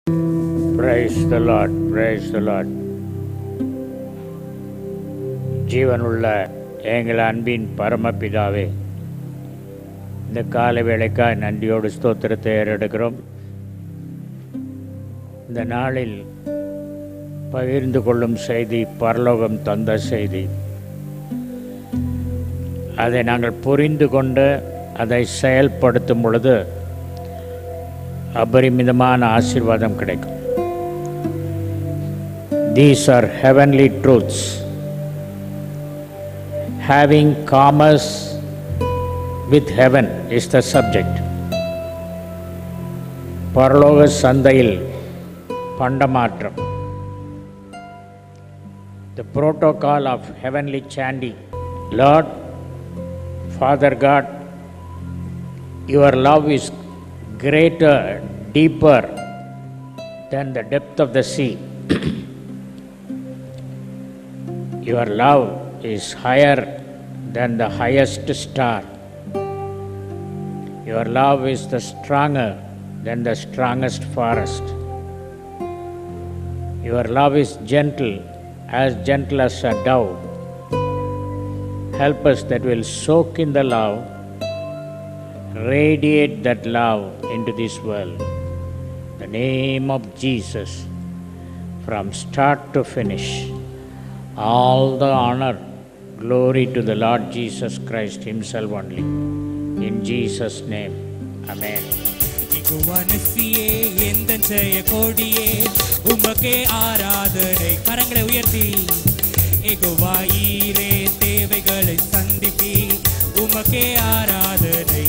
Praise the Lord, praise the Lord. ஜீவனுள்ள எங்கள் அன்பின் பரமபிதாவே இந்த கால வேளைக்காய் நன்றியோடு ஸ்தோத்திரத்தை ஏறெடுக்கிறோம் இந்த நாளில் பகிர்ந்து கொள்ளும் செய்தி பரலோகம் தந்த செய்தி அதை நாங்கள் புரிந்து கொண்டு அதை செயல்படுத்தும் பொழுது அபரிமிதமான ஆசீர்வாதம் கிடைக்கும் These are heavenly truths. Having commerce with heaven is the subject. பரலோக சந்தையில் பண்டமாற்றம் The protocol of heavenly chandy. Lord, Father God, your love is greater, deeper than the depth of the sea. Your love is higher than the highest star. Your love is the stronger than the strongest forest. Your love is gentle, as gentle as a dove. Help us that will soak in the love, radiate that love into this world. The name of Jesus, from start to finish. All the honor, glory to the Lord Jesus Christ Himself only. In Jesus' name, Amen. இகுவனசியே எந்த ஜெய கோடியே உமக்கே ஆராதனை கரங்களை உயர்த்தி எகுவாயிரே தேவைகளை சந்திப்பி உமக்கே ஆராதனை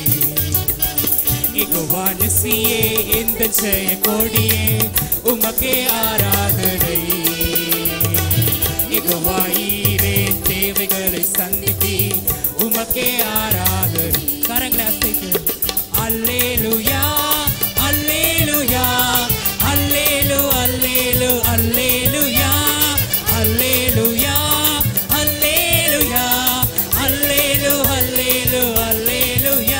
இகுவானசியே எந்த ஜெய கோடியே உமக்கே ஆராதனை இகுவாயிரே தேவைகளை சந்திப்பி உமக்கே ஆராதனை கரங்களை அசைத்து அல்லேலுயா அல்லேலுயா அல்லேலு அல்லேலு அல்லேலுயா அல்லேலுயா அல்லேலுயா அல்லேலு அல்லேலு அல்லேலுயா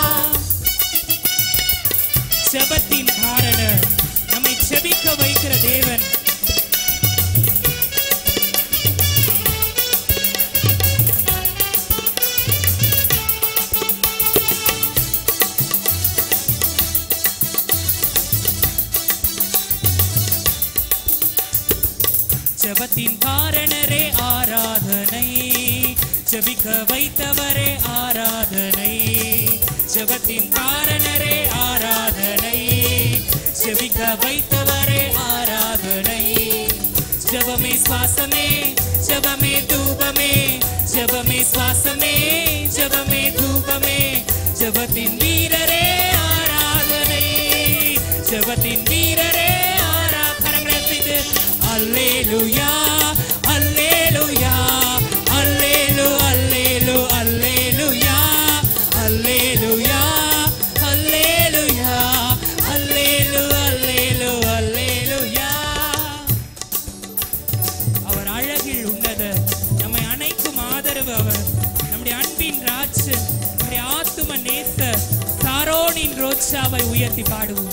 ஜெபத்தின் காரணம் நம்மை செபிக்க வைக்கிற தேவன் ஜெபத்தின் காரணரே ஆராதனை ஜெபிக்க வைத்தவரே ஆராதனை ஜெபத்தின் காரணரே ஆராதனை ஜெபிக்க வைத்தவரே ஆராதனை ஜெபமே சுவாசமே ஜெபமே தூபமே ஜெபமே சுவாசமே ஜெபமே தூபமே ஜெபத்தின் வீரரே ஆராதனை ஜெபத்தின் வீரரே ஆரா கரங்களை அசைத்து அல்லேலுயா அல்லேலுயா அல்லேலு அல்லேலு அல்லேலுயா அல்லேலுயா அல்லேலுயா அல்லேலு அல்லேலு அல்லேலுயா அவர் அழகில் உன்னத நம்மை அணைக்கும் ஆதரவு அவர் நம்முடைய அன்பின் ராஜன் நம்முடைய ஆத்தும நேச சாரோனின் ரோச்சாவை உயர்த்தி பாடுவோம்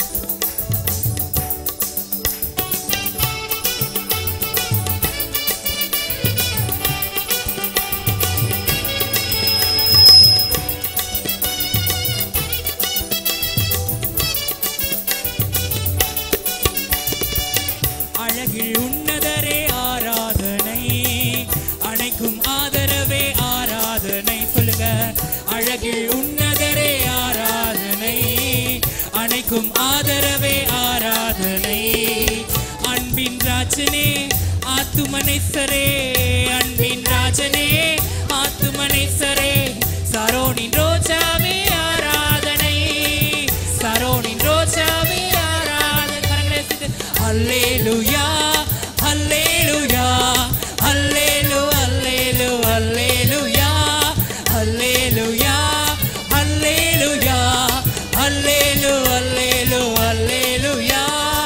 அழகில் உன்னதரே ஆராதனை அணைக்கும் ஆதரவே ஆராதனை சொல்லுங்க அழகில் உன்னதரே ஆராதனை அணைக்கும் ஆதரவே ஆராதனை அன்பின் ராஜனே ஆத்துமனேசரே அன்பின் ராஜனே ஆத்துமனேசரே சரோனின் ரோஜாவே ஆராதனை சரோனின் ரோஜாவே ஆராதனை கரங்களை அசைத்து அல்லேலுயா அல்லேலுயா அல்லேலு அல்லேலு அல்லேலுயா அல்லேலுயா அல்லேலுயா அல்லேலு அல்லேலு அல்லேலுயா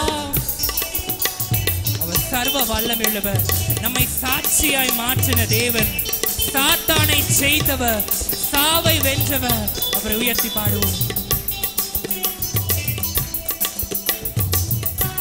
அவர் சர்வ வல்லமையுள்ளவர் நம்மை சாட்சியாய் மாற்றின தேவன் சாத்தானை செய்தவர் சாவை வென்றவர் அவரை உயர்த்தி பாடுவோம்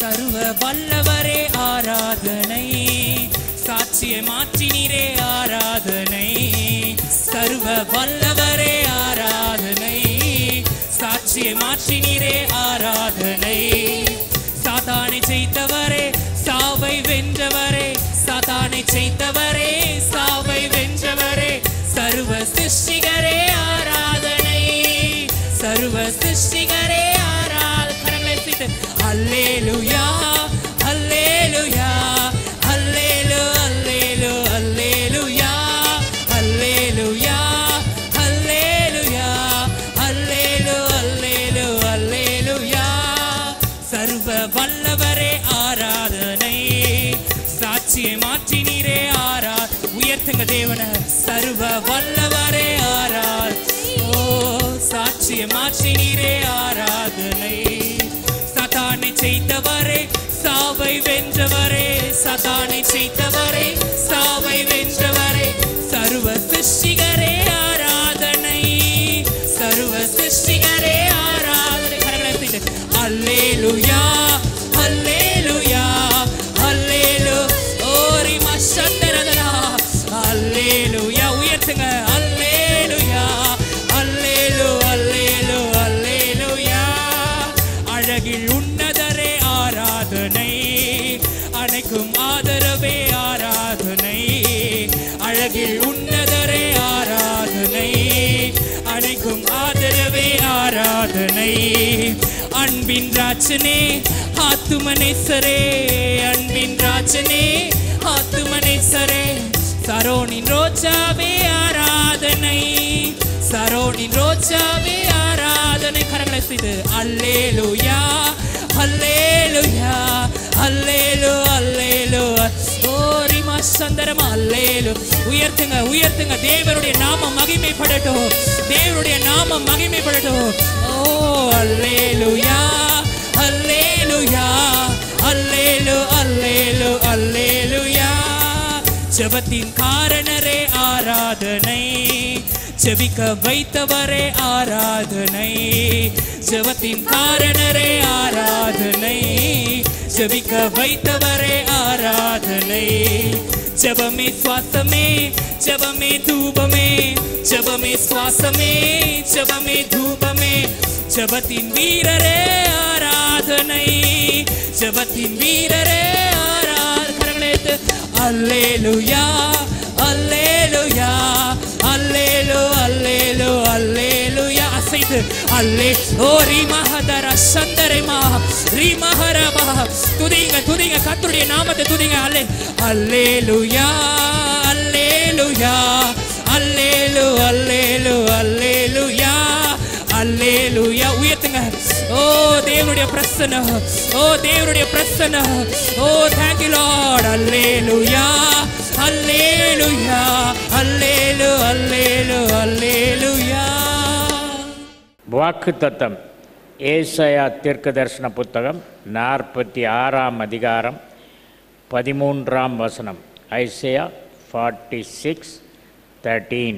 சர்வ வல்லவரே ஆராதனை சாட்சியை மாற்றினீரே ஆராதனை சர்வ வல்லவரே ஆராதனை சாட்சியை மாற்றினீரே ஆராதனை சாத்தானை ஜெயித்தவரே சாவை வென்றவரே சாத்தானை ஜெயித்தவரே சாவை வென்றவரே சர்வ சிருஷ்டிகரே ஆராதனை சர்வ சிருஷ்டிகரே ஆராதனை செய்து அல்லேலுயா அல்லேலுயா அல்லேலு அல்லேலு அல்லேலுயா அல்லேலுயா அல்லேலுயா அல்லேலு அல்லேலு அல்லேலுயா சர்வ வல்லவரே ஆராதனை சாட்சியை மாற்றினீரே ஆரா உயர்த்துங்க தேவன சர்வ வல்லவரே ஆரா ஓ சாட்சியை மாற்றினீரே ஆராதனை சதானை செய்தவரே சாவை வென்றவரே சதானை செய்தவரே சாவை வென்றவரே சர்வ சிருஷ்டிகரே ஆராதனை சர்வ சிருஷ்டிகரே ஆராதனை கரங்களை தட்டி, அல்லேலுயா அல்லேலுயா அல்லேலு ஓரி மஷந்தரதரா அல்லேலுயா உயர்த்துங்க அல்லேலுயா அல்லேலு அல்லேலு அல்லேலுயா அழகில் உன்னதரே ஆராதனை அனைக்கும் ஆதரவே ஆராதனை அழகில் உன்னதரே ஆராதனை அனைக்கும் ஆதரவே ஆராதனை அன்பின் ராஜனே ஆத்துமனேசரே அன்பின் ராஜனே ஆத்துமனேசரே சரோனின் ரோஜாவே ஆராதனை சரோனின் ரோஜாவே ஆராதனை கரங்களை செய்து அல்லேலுயா அல்லேலுயா அல்லேலு அல்லேலு ஓரிமா சந்தரம் அல்லேலு உயர்த்துங்க உயர்த்துங்க தேவருடைய நாமம் மகிமைப்படட்டும் தேவருடைய நாமம் மகிமைப்படட்டும் ஓ அல்லேலுயா அல்லேலுயா அல்லேலு அல்லேலு அல்லேலுயா ஜெபத்தின் காரணரே ஆராதனை ஜெபிக்க வைத்தவரே ஆராதனை ஜெபத்தின் காரணரே ஆராதனை ஜெபிக்க வைத்தவரே ஆராதனை ஜெபமே சுவாசமே ஜெபமே தூபமே ஜெபமே சுவாசமே ஜெபமே தூபமே ஜெபத்தின் வீரரே ஆராதனை ஜெபத்தின் வீரரே ஆராதனை அல்லேலுயா அல்லேலுயா அல்லேலு அல்லேலு அல்லேலுயா அசைத்து அல்லே ஓ ரீமஹதர சந்தரமா ரீமஹரபா துதிங்க துதிங்க கர்த்தருடைய நாமத்தை துதிங்க அல்லே அல்லேலுயா அல்லேலுயா அல்லேலு அல்லேலு அல்லேலுயா அல்லேலுயா உயர்த்துங்க ஓ தேவனுடைய பிரசன்னம் ஓ தேவனுடைய பிரசன்னம் ஓ தேங்க் யூ லார்ட் அல்லேலுயா அல்லேலுயா அல்லேலு அல்லேலு அல்லேலுயா வாக்கு தத்தம் ஏசாயா தீர்க்க தரிசன புத்தகம் நாற்பத்தி ஆறாம் அதிகாரம் பதிமூன்றாம் வசனம் Isaiah forty six thirteen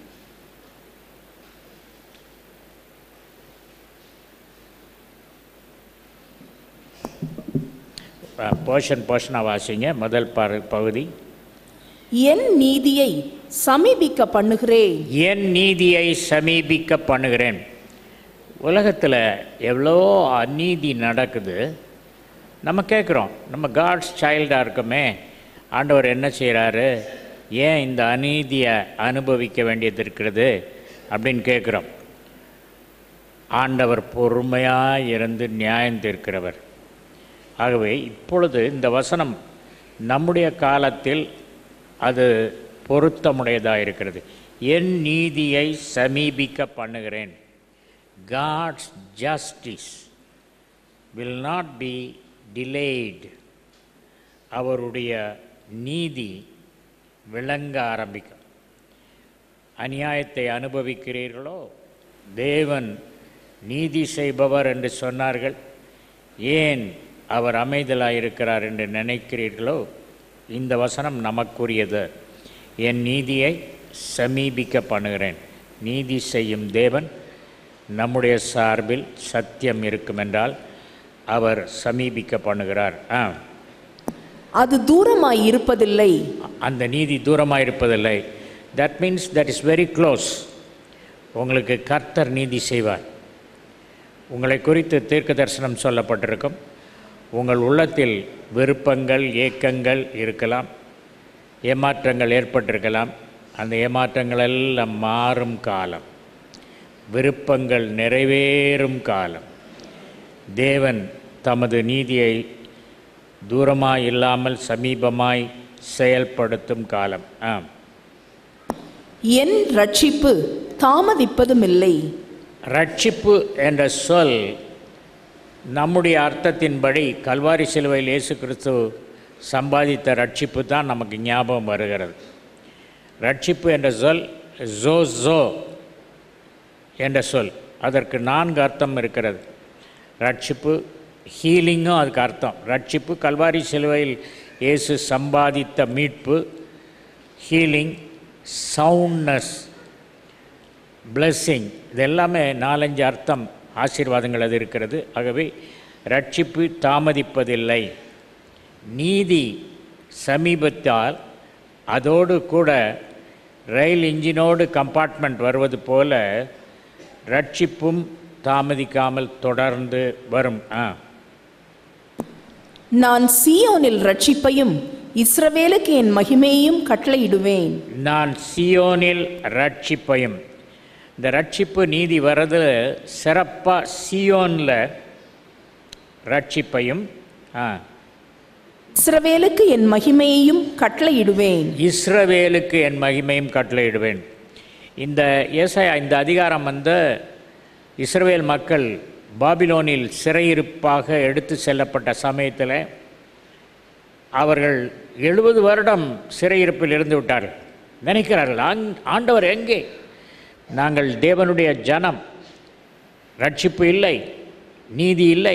portion போர்ஷனாக வாசிங்க முதல் பரு பகுதி என் நீதியை சமீபிக்க பண்ணுகிறேன் என் நீதியை சமீபிக்க பண்ணுகிறேன் உலகத்தில் எவ்வளோ அநீதி நடக்குது நம்ம கேட்குறோம் நம்ம காட்ஸ் சைல்டாக இருக்கோமே ஆண்டவர் என்ன செய்கிறாரு ஏன் இந்த அநீதியை அனுபவிக்க வேண்டியது இருக்கிறது அப்படின்னு கேட்குறோம் ஆண்டவர் பொறுமையாக இருந்து நியாயம் தீர்க்கிறவர் ஆகவே இப்பொழுது இந்த வசனம் நம்முடைய காலத்தில் அது பொருத்தமுடையதாக இருக்கிறது என் நீதியை சமீபிக்க பண்ணுகிறேன் God's justice will not be delayed அவருடைய நீதி விளங்க ஆரம்பிக்கும் அநியாயத்தை அனுபவிக்கிறீர்களோ தேவன் நீதி செய்பவர் என்று சொன்னார்கள் ஏன் அவர் அமைதலாக இருக்கிறார் என்று நினைக்கிறீர்களோ இந்த வசனம் நமக்குரியது என் நீதியை சமீபிக்க பண்ணுகிறேன் நீதி செய்யும் தேவன் நம்முடைய சார்பில் சத்தியம் இருக்குமென்றால் அவர் சமீபிக்க பண்ணுகிறார் ஆ அது தூரமாய் இருப்பதில்லை அந்த நீதி தூரமாக இருப்பதில்லை that means that is very close உங்களுக்கு கர்த்தர் நீதி செய்வார் உங்களை குறித்து தீர்க்க தரிசனம் சொல்லப்பட்டிருக்கும் உங்கள் உள்ளத்தில் விருப்பங்கள் ஏக்கங்கள் இருக்கலாம் ஏமாற்றங்கள் ஏற்பட்டிருக்கலாம் அந்த ஏமாற்றங்கள் எல்லாம் மாறும் காலம் விருப்பங்கள் நிறைவேறும் காலம் தேவன் தமது நீதியை தூரமாய் இல்லாமல் சமீபமாய் செயல்படுத்தும் காலம் ஆ என் ரட்சிப்பு தாமதிப்பதுமில்லை ரட்சிப்பு என்ற சொல் நம்முடைய அர்த்தத்தின்படி கல்வாரி சிலுவையில் இயேசு கிறிஸ்து சம்பாதித்த ரட்சிப்பு தான் நமக்கு ஞாபகம் வருகிறது ரட்சிப்பு என்ற சொல் ஜோ ஜோ என்ற சொல் அதற்கு நான்கு அர்த்தம் இருக்கிறது ரட்சிப்பு ஹீலிங்கும் அதுக்கு அர்த்தம் ரட்சிப்பு கல்வாரி சிலுவையில் இயேசு சம்பாதித்த மீட்பு ஹீலிங் சவுண்ட்னஸ் blessing இது எல்லாமே நாலஞ்சு அர்த்தம் ஆசீர்வாதங்கள் அது இருக்கிறது ஆகவே ரட்சிப்பு தாமதிப்பதில்லை நீதி சமீபத்தால் அதோடு கூட ரயில் இன்ஜினோடு கம்பார்ட்மெண்ட் வருவது போல ரட்சிப்பும் தாமதிக்காமல் தொடர்ந்து வரும் ஆ நான் சீயோனில் ரட்சிப்பையும் இஸ்ரவேலுக்கு என் மகிமையையும் கட்டளையிடுவேன் நான் சியோனில் ரட்சிப்பையும் இந்த ரட்சிப்பு நீதி வர்றது சிறப்பாக சியோனில் ரட்சிப்பையும் ஆ இஸ்ரவேலுக்கு என் மகிமையையும் கட்டளையிடுவேன் இஸ்ரவேலுக்கு என் மகிமையும் கட்டளையிடுவேன் இந்த ஏசாயா இந்த அதிகாரம் வந்து இஸ்ரவேல் மக்கள் பாபிலோனில் சிறையிருப்பாக எடுத்து செல்லப்பட்ட சமயத்தில் அவர்கள் எழுபது வருடம் சிறையிருப்பில் இருந்து விட்டார்கள் நினைக்கிறார்கள் ஆண் ஆண்டவர் எங்கே நாங்கள் தேவனுடைய ஜனம் ரட்சிப்பு இல்லை நீதி இல்லை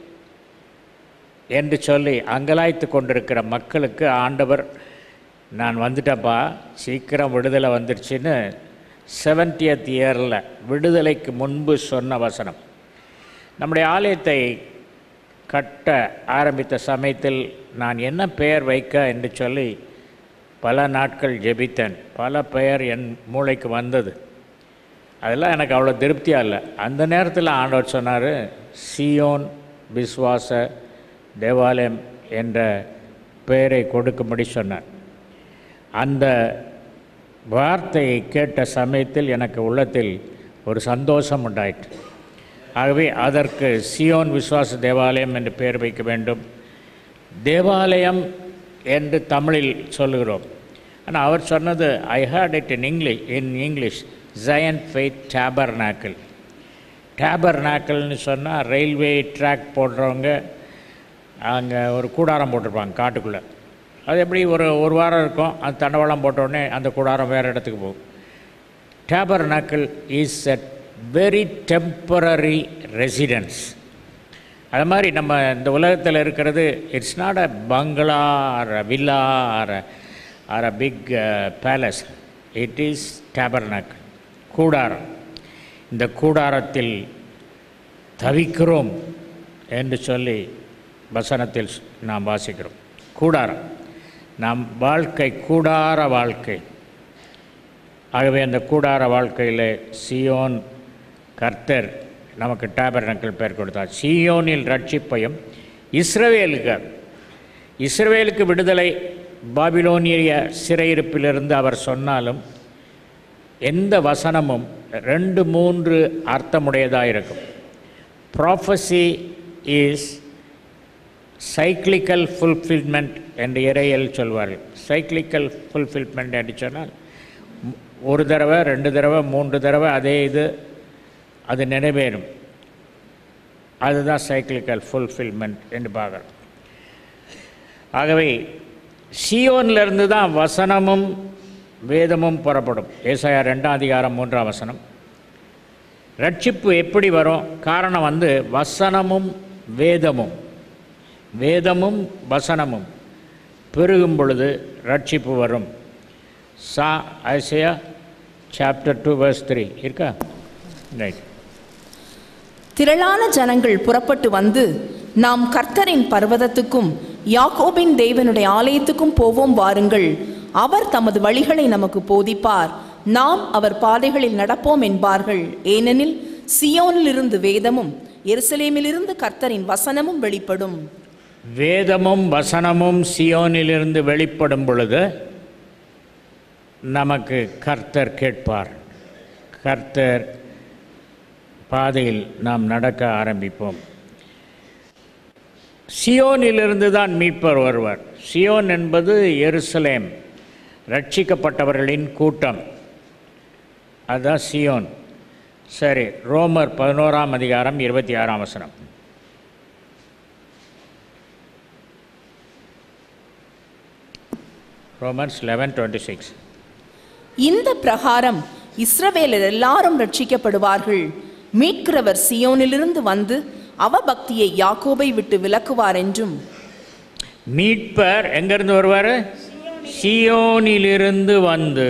என்று சொல்லி அங்கலாய்த்து கொண்டிருக்கிற மக்களுக்கு ஆண்டவர் நான் வந்துட்டப்பா சீக்கிரம் விடுதலை வந்துருச்சுன்னு செவன்டியத் இயரில் விடுதலைக்கு முன்பு சொன்ன வசனம் நம்முடைய ஆலயத்தை கட்ட ஆரம்பித்த சமயத்தில் நான் என்ன பெயர் வைக்க என்று சொல்லி பல நாட்கள் ஜெபித்தேன் பல பெயர் என் மூளைக்கு வந்தது அதெல்லாம் எனக்கு அவ்வளோ திருப்தியாக இல்லை அந்த நேரத்தில் ஆண்டவர் சொன்னார் சியோன் விஸ்வாச தேவாலயம் என்ற பெயரை கொடுக்கும்படி சொன்னார் அந்த வார்த்தையை கேட்ட சமயத்தில் எனக்கு உள்ளத்தில் ஒரு சந்தோஷம் உண்டாயிற்று ஆகவே அதற்கு சியோன் விஸ்வாச தேவாலயம் என்று பெயர் வைக்க வேண்டும் தேவாலயம் என்று தமிழில் சொல்லுகிறோம் ஆனால் அவர் சொன்னது I heard it in English in English Zion faith tabernacle டேபர் நாக்கிள்னு சொன்னால் ரயில்வே ட்ராக் போடுறவங்க அங்கே ஒரு கூடாரம் போட்டிருப்பாங்க காட்டுக்குள்ளே அது எப்படி ஒரு ஒரு வாரம் இருக்கும் அது தண்டவாளம் போட்ட உடனே அந்த கூடாரம் வேறு இடத்துக்கு போகும் tabernacle is a very temporary residence அது மாதிரி நம்ம இந்த உலகத்தில் இருக்கிறது it's not a bungalow or a villa or or a big palace it is tabernacle கூடாரம் இந்த கூடாரத்தில் தவிக்கிறோம் என்று சொல்லி வசனத்தில் நாம் வாசிக்கிறோம் கூடாரம் நாம் வாழ்க்கை கூடார வாழ்க்கை ஆகவே அந்த கூடார வாழ்க்கையில் சியோன் கர்த்தர் நமக்கு டேபர்னக்கள் பேர் கொடுத்தார் சியோனில் ரட்சிப்பையும் இஸ்ரவேலுக்கு இஸ்ரவேலுக்கு விடுதலை பாபிலோனிய சிறையிருப்பிலிருந்து அவர் சொன்னாலும் எந்த வசனமும் ரெண்டு மூன்று அர்த்தமுடையதாக இருக்கும் ப்ராஃபஸி இஸ் சைக்ளிக்கல் ஃபுல்ஃபில்மெண்ட் என்று இறையல் சொல்வார்கள் சைக்ளிக்கல் ஃபுல்ஃபில்மெண்ட் என்று சொன்னால் மு- ஒரு தடவை ரெண்டு தடவை மூன்று தடவை அதே இது அது நிறைவேறும் அதுதான் சைக்ளிக்கல் ஃபுல்ஃபில்மெண்ட் என்று பார்க்குறோம் ஆகவே சியோன்லேருந்து தான் வசனமும் வேதமும் புறப்படும் ஏசாயா ரெண்டாம் அதிகாரம் மூன்றாம் வசனம் ரட்சிப்பு எப்படி வரும் காரணம் வந்து வசனமும் வேதமும் வேதமும் வசனமும் பெருகும் பொழுது ரட்சிப்பு வரும் சா Isaiah chapter two verse three இருக்கா ரைட் திரளான ஜனங்கள் புறப்பட்டு வந்து நாம் கர்த்தரின் பர்வதத்துக்கும் யாக்கோபின் தேவனுடைய ஆலயத்துக்கும் போவோம் வாருங்கள் அவர் தமது வழிகளை நமக்கு போதிப்பார் நாம் அவர் பாதைகளில் நடப்போம் என்பார்கள் ஏனெனில் சியோனிலிருந்து வேதமும் எருசலேமிலிருந்து கர்த்தரின் வசனமும் வெளிப்படும் வேதமும் வசனமும் சியோனிலிருந்து வெளிப்படும் பொழுது நமக்கு கர்த்தர் கேட்பார் கர்த்தர் பாதையில் நாம் நடக்க ஆரம்பிப்போம் சியோனிலிருந்து தான் மீட்பர் வருவார் சியோன் என்பது எருசலேம் ரட்சிக்கப்பட்டவர்களின் கூட்டம் அதுதான் சியோன் சரி ரோமர் பதினோராம் அதிகாரம் இருபத்தி ஆறாம் வசனம் ரோமன்ஸ் லெவன் டுவெண்ட்டி சிக்ஸ் இந்த பிரகாரம் இஸ்ரவேலர் எல்லாரும் ரட்சிக்கப்படுவார்கள் மீட்கிறவர் சியோனிலிருந்து வந்து அவபக்தியை யாக்கோபை விட்டு விலக்குவார் என்றும் மீட்பர் எங்கேருந்து வருவார் சியோனிலிருந்து வந்து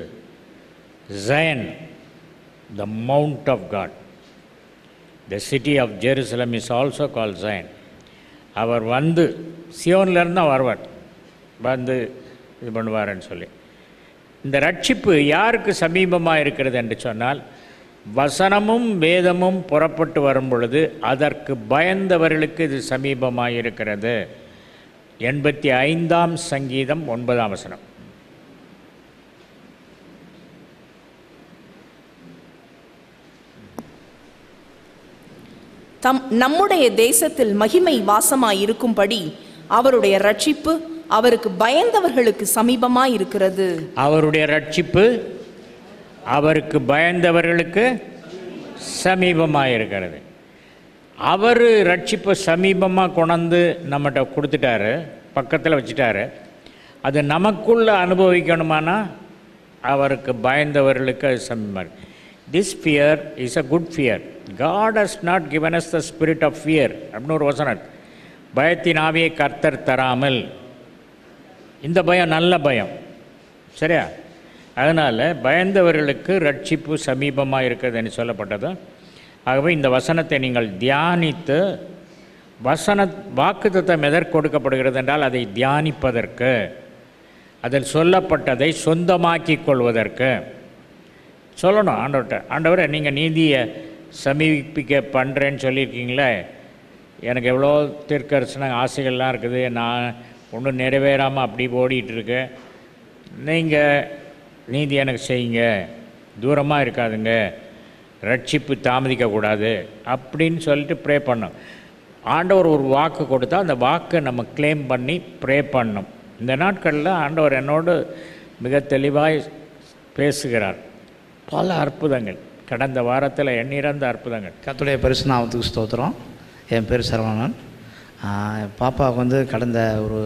Zion the mount of God the city of Jerusalem is also call Zion அவர் வந்து சியோன்லேருந்து தான் வருவார் வந்து இது பண்ணுவாருன்னு சொல்லி இந்த ரட்சிப்பு யாருக்கு சமீபமாக இருக்கிறது என்று சொன்னால் வசனமும் வேதமும் புறப்பட்டு வரும் பொழுது அதற்கு பயந்தவர்களுக்கு இது சமீபமாக இருக்கிறது எண்பத்தி ஐந்தாம் சங்கீதம் ஒன்பதாம் வசனம் தம் நம்முடைய தேசத்தில் மகிமை வாசமாய் இருக்கும்படி அவருடைய ரட்சிப்பு அவருக்கு பயந்தவர்களுக்கு சமீபமாய் இருக்கிறது அவருடைய ரட்சிப்பு அவருக்கு பயந்தவர்களுக்கு சமீபமாக இருக்கிறது அவர் ரட்சிப்பை சமீபமாக கொண்டாந்து நம்மகிட்ட கொடுத்துட்டாரு பக்கத்தில் வச்சுட்டாரு அது நமக்குள்ள அனுபவிக்கணுமானா அவருக்கு பயந்தவர்களுக்கு அது சமீபமாக இருக்கு this fear is a good fear God has not given us the spirit of fear அப்படின்னு ஒரு வசனம் இருக்கு. பயத்தின் ஆவியை கர்த்தர் தராமல் இந்த பயம் நல்ல பயம் சரியா அதனால் பயந்தவர்களுக்கு ரட்சிப்பு சமீபமாக இருக்குதுன்னு சொல்லப்பட்டது ஆகவே இந்த வசனத்தை நீங்கள் தியானித்து வசன வாக்குத்தத்தம் எதற்கு கொடுக்கப்படுகிறது என்றால் அதை தியானிப்பதற்கு அதில் சொல்லப்பட்டதை சொந்தமாக்கிக் கொள்வதற்கு சொல்லணும் ஆண்டவர்கிட்ட ஆண்டவரை நீங்கள் நீதியை சமீபிக்க பண்ணுறேன்னு சொல்லியிருக்கீங்களே எனக்கு எவ்வளோ தீர்க்கரசன ஆசைகள்லாம் இருக்குது நான் ஒன்றும் நிறைவேறாமல் அப்படி ஓடிட்டு இருக்கு நீங்கள் நீதி எனக்கு செய்யுங்க தூரமாக இருக்காதுங்க ரட்சிப்பு தாமதிக்கக்கூடாது அப்படின்னு சொல்லிட்டு ப்ரே பண்ணோம் ஆண்டவர் ஒரு வாக்கு கொடுத்தா அந்த வாக்கை நம்ம க்ளைம் பண்ணி ப்ரே பண்ணோம் இந்த நாட்களில் ஆண்டவர் என்னோடு மிக தெளிவாய் பேசுகிறார் பல அற்புதங்கள் கடந்த வாரத்தில் எண்ணிறந்த அற்புதங்கள் கர்த்தருடைய பரிசு நாமத்துக்கு ஸ்தோத்திரம் என் பேர் சரவணன் ஆஹ் என் பாப்பாவுக்கு வந்து கடந்த ஒரு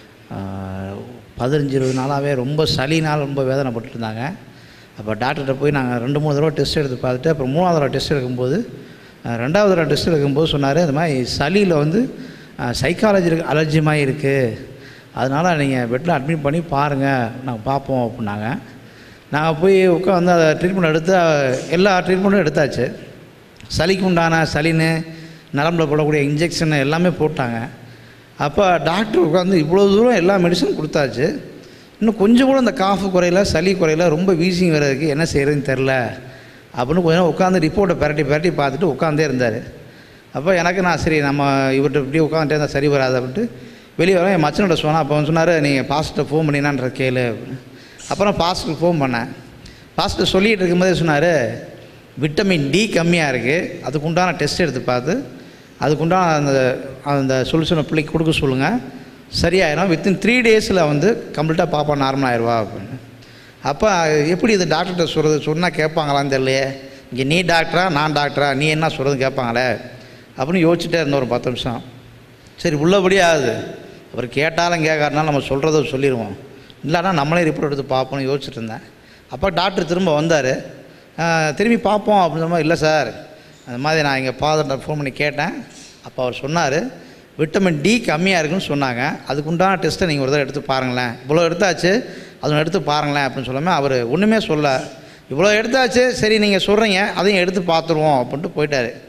ஆஹ், பதினஞ்சு இருபது நாளாகவே ரொம்ப சளினால் ரொம்ப வேதனைப்பட்டு இருந்தாங்க அப்போ டாக்டர்கிட்ட போய் நாங்கள் ரெண்டு மூணு தடவை டெஸ்ட் எடுத்து பார்த்துட்டு அப்புறம் மூணாவது தடவை டெஸ்ட் எடுக்கும்போது ஆஹ், ரெண்டாவது தடவை டெஸ்ட் எடுக்கும்போது சொன்னார் இந்த மாதிரி சளியில் வந்து சைக்காலஜி அலர்ஜி மாதிரி இருக்குது அதனால் நீங்கள் பெட்டில் அட்மிட் பண்ணி பாருங்கள் நாங்கள் பார்ப்போம் அப்படின்னாங்க நாங்கள் போய் உட்காந்து அதை ட்ரீட்மெண்ட் எடுத்து அஹ், எல்லா ட்ரீட்மெண்ட்டும் எடுத்தாச்சு சளிக்கு உண்டான சளின்னு நரம்பில் போடக்கூடிய இன்ஜெக்ஷன் எல்லாமே போட்டாங்க அப்போ டாக்டர் உட்காந்து இவ்வளோ தூரம் எல்லா மெடிசனும் கொடுத்தாச்சு இன்னும் கொஞ்சம் கூட இந்த காஃபு குறையில சளி குறையில ரொம்ப வீசிங் வர்றதுக்கு என்ன செய்கிறதுன்னு தெரில அப்படின்னு கொஞ்சம் நேரம் உட்காந்து ரிப்போர்ட்டை பரட்டி பரட்டி பார்த்துட்டு உட்காந்தே இருந்தார் அப்போ எனக்கு நான் சரி நம்ம இவர்கிட்ட இப்படி உட்காந்துட்டே இருந்தால் சரி வராது அப்படின்ட்டு வெளியே வர என் மச்சனோட சொன்னேன் அப்போ அவன் சொன்னார் நீங்கள் பாஸ்ட்டை ஃபோன் பண்ணினான்ற கேளு அப்படின்னு. அப்புறம் பாஸ்ட்டுக்கு ஃபோன் பண்ணேன் பாஸ்ட்டர் சொல்லிகிட்டு இருக்கும்போதே சொன்னார் விட்டமின் டி கம்மியாக இருக்குது அதுக்கு உண்டான டெஸ்ட் எடுத்து பார்த்து அதுக்குண்டான அந்த அந்த சொல்யூஷனை பிள்ளைக்கு கொடுக்க சொல்லுங்கள் சரியாயிரும் வித்தின் த்ரீ டேஸில் வந்து கம்ப்ளீட்டாக பாப்பா நார்மல் ஆயிடுவா அப்படின்னு அப்போ எப்படி இது டாக்டர்கிட்ட சொல்கிறது சொன்னால் கேட்பாங்களான்னு தெரியலையே இங்கே நீ டாக்டரா நான் டாக்டரா நீ என்ன சொல்கிறது கேட்பாங்களே அப்படின்னு யோசிச்சுட்டே இருந்தோம் ஒரு பத்து நிமிஷம் சரி உள்ளபடியே ஆகுது அவர் கேட்டாலும் கேட்காருனாலும் நம்ம சொல்கிறத சொல்லிடுவோம் இல்லைன்னா நம்மளே ரிப்போர்ட் எடுத்து பார்ப்போம்னு யோசிச்சுட்டு இருந்தேன் அப்போ டாக்டர் திரும்ப வந்தார் திரும்பி பார்ப்போம் அப்படின்னு சொன்னால் இல்லை சார் அந்த மாதிரி நான் எங்கள் ஃபாதர்கிட்ட ஃபோன் பண்ணி கேட்டேன் அப்போ அவர் சொன்னார் விட்டமின் டி கம்மியாக இருக்குன்னு சொன்னாங்க அதுக்கு உண்டான டெஸ்ட்டை நீங்கள் ஒரு தடவை எடுத்து பாருங்களேன் இவ்வளோ எடுத்தாச்சு அதை எடுத்து பாருங்களேன் அப்படின்னு சொல்லாமல் அவர் ஒன்றுமே சொல்ல இவ்வளோ எடுத்தாச்சு சரி நீங்கள் சொல்கிறீங்க அதையும் எடுத்து பார்த்துருவோம் அப்படின்ட்டு போயிட்டார்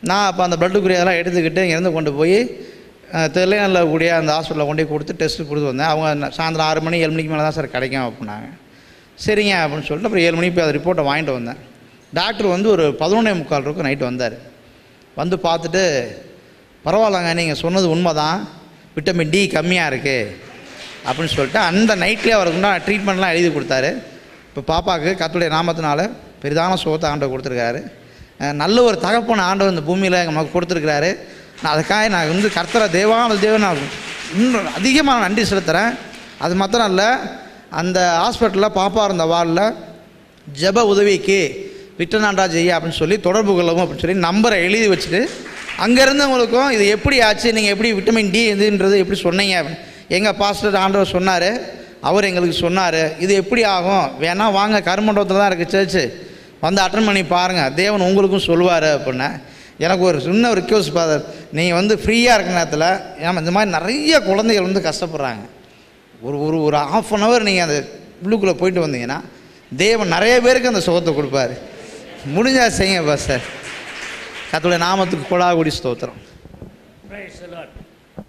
நான் அப்போ அந்த பிளட்டுக்குரிய அதெல்லாம் எடுத்துக்கிட்டு இங்கேருந்து கொண்டு போய் தெரியல கூடிய அந்த ஹாஸ்பிட்டலில் கொண்டு போய் கொடுத்து டெஸ்ட்டு கொடுத்து வந்தேன் அவங்க ந- சாயந்தரம் ஆறு மணி ஏழு மணிக்கு மேலே தான் சார் கிடைக்கும் அப்படின்னாங்க சரிங்க அப்படின்னு சொல்லிட்டு அப்புறம் ஏழு மணிக்கு போய் அந்த ரிப்போர்ட்டை வாங்கிட்டு வந்தேன் டாக்டர் வந்து ஒரு பதினொன்னே முக்கால் இருக்கும் நைட்டு வந்தார் வந்து பார்த்துட்டு பரவாயில்லங்க நீங்கள் சொன்னது உண்மை தான் விட்டமின் டி கம்மியாக இருக்குது அப்படின்னு சொல்லிட்டு அந்த நைட்லேயே அவருக்கு உண்டான ட்ரீட்மெண்ட்லாம் எழுதி கொடுத்தாரு இப்போ பாப்பாவுக்கு கத்துடைய நாமத்தினால பெரிதான சுகத்தை ஆண்டவர் கொடுத்துருக்காரு அஹ் நல்ல ஒரு தகப்பன ஆண்டவர் இந்த பூமியில் நமக்கு கொடுத்துருக்கிறாரு நான் அதுக்காக நான் வந்து கர்த்தரை தேவான தேவன் நான் இன்னும் அதிகமாக நன்றி செலுத்துகிறேன் அது மாத்திரம் இல்லை அந்த ஹாஸ்பிட்டலில் பாப்பா இருந்த வார்டில் ஜெப உதவிக்கு விட்டனாண்டா ஜெய்யா அப்படின்னு சொல்லி தொடர்பு கொள்ளவும் அப்படின்னு சொல்லி நம்பரை எழுதி வச்சுட்டு அங்கே இருந்தவங்களுக்கும் இது எப்படி ஆச்சு நீங்கள் எப்படி விட்டமின் டி இதுன்றது எப்படி சொன்னீங்க எங்கள் பாஸ்டர் ஆண்டவர் சொன்னார் அவர் எங்களுக்கு சொன்னார் இது எப்படி ஆகும் வேணா வாங்க கருமண்டபத்தில் தான் இருக்குது சர்ச்சு வந்து அட்டன் பண்ணி பாருங்கள் தேவன் உங்களுக்கும் சொல்லுவார் அப்படின்னேன் எனக்கு ஒரு சின்ன ஒரு ரிக்வஸ்ட் ஃபாதர் நீங்கள் வந்து ஃப்ரீயாக இருக்க நேரத்தில் ஏன்னா இந்த மாதிரி நிறைய குழந்தைகள் வந்து கஷ்டப்படுறாங்க ஒரு ஒரு ஒரு ஆஃப் அன் ஹவர் நீங்கள் அந்த உள்ளுக்குள்ளே போயிட்டு வந்தீங்கன்னா தேவன் நிறைய பேருக்கு அந்த சுகத்தை கொடுப்பாரு முடிஞ்சா செய்யுங்க பாஸ்டர் கத்தோடைய நாமத்துக்கு கொடாகுடி ஸ்தோத்திரம் Praise the Lord.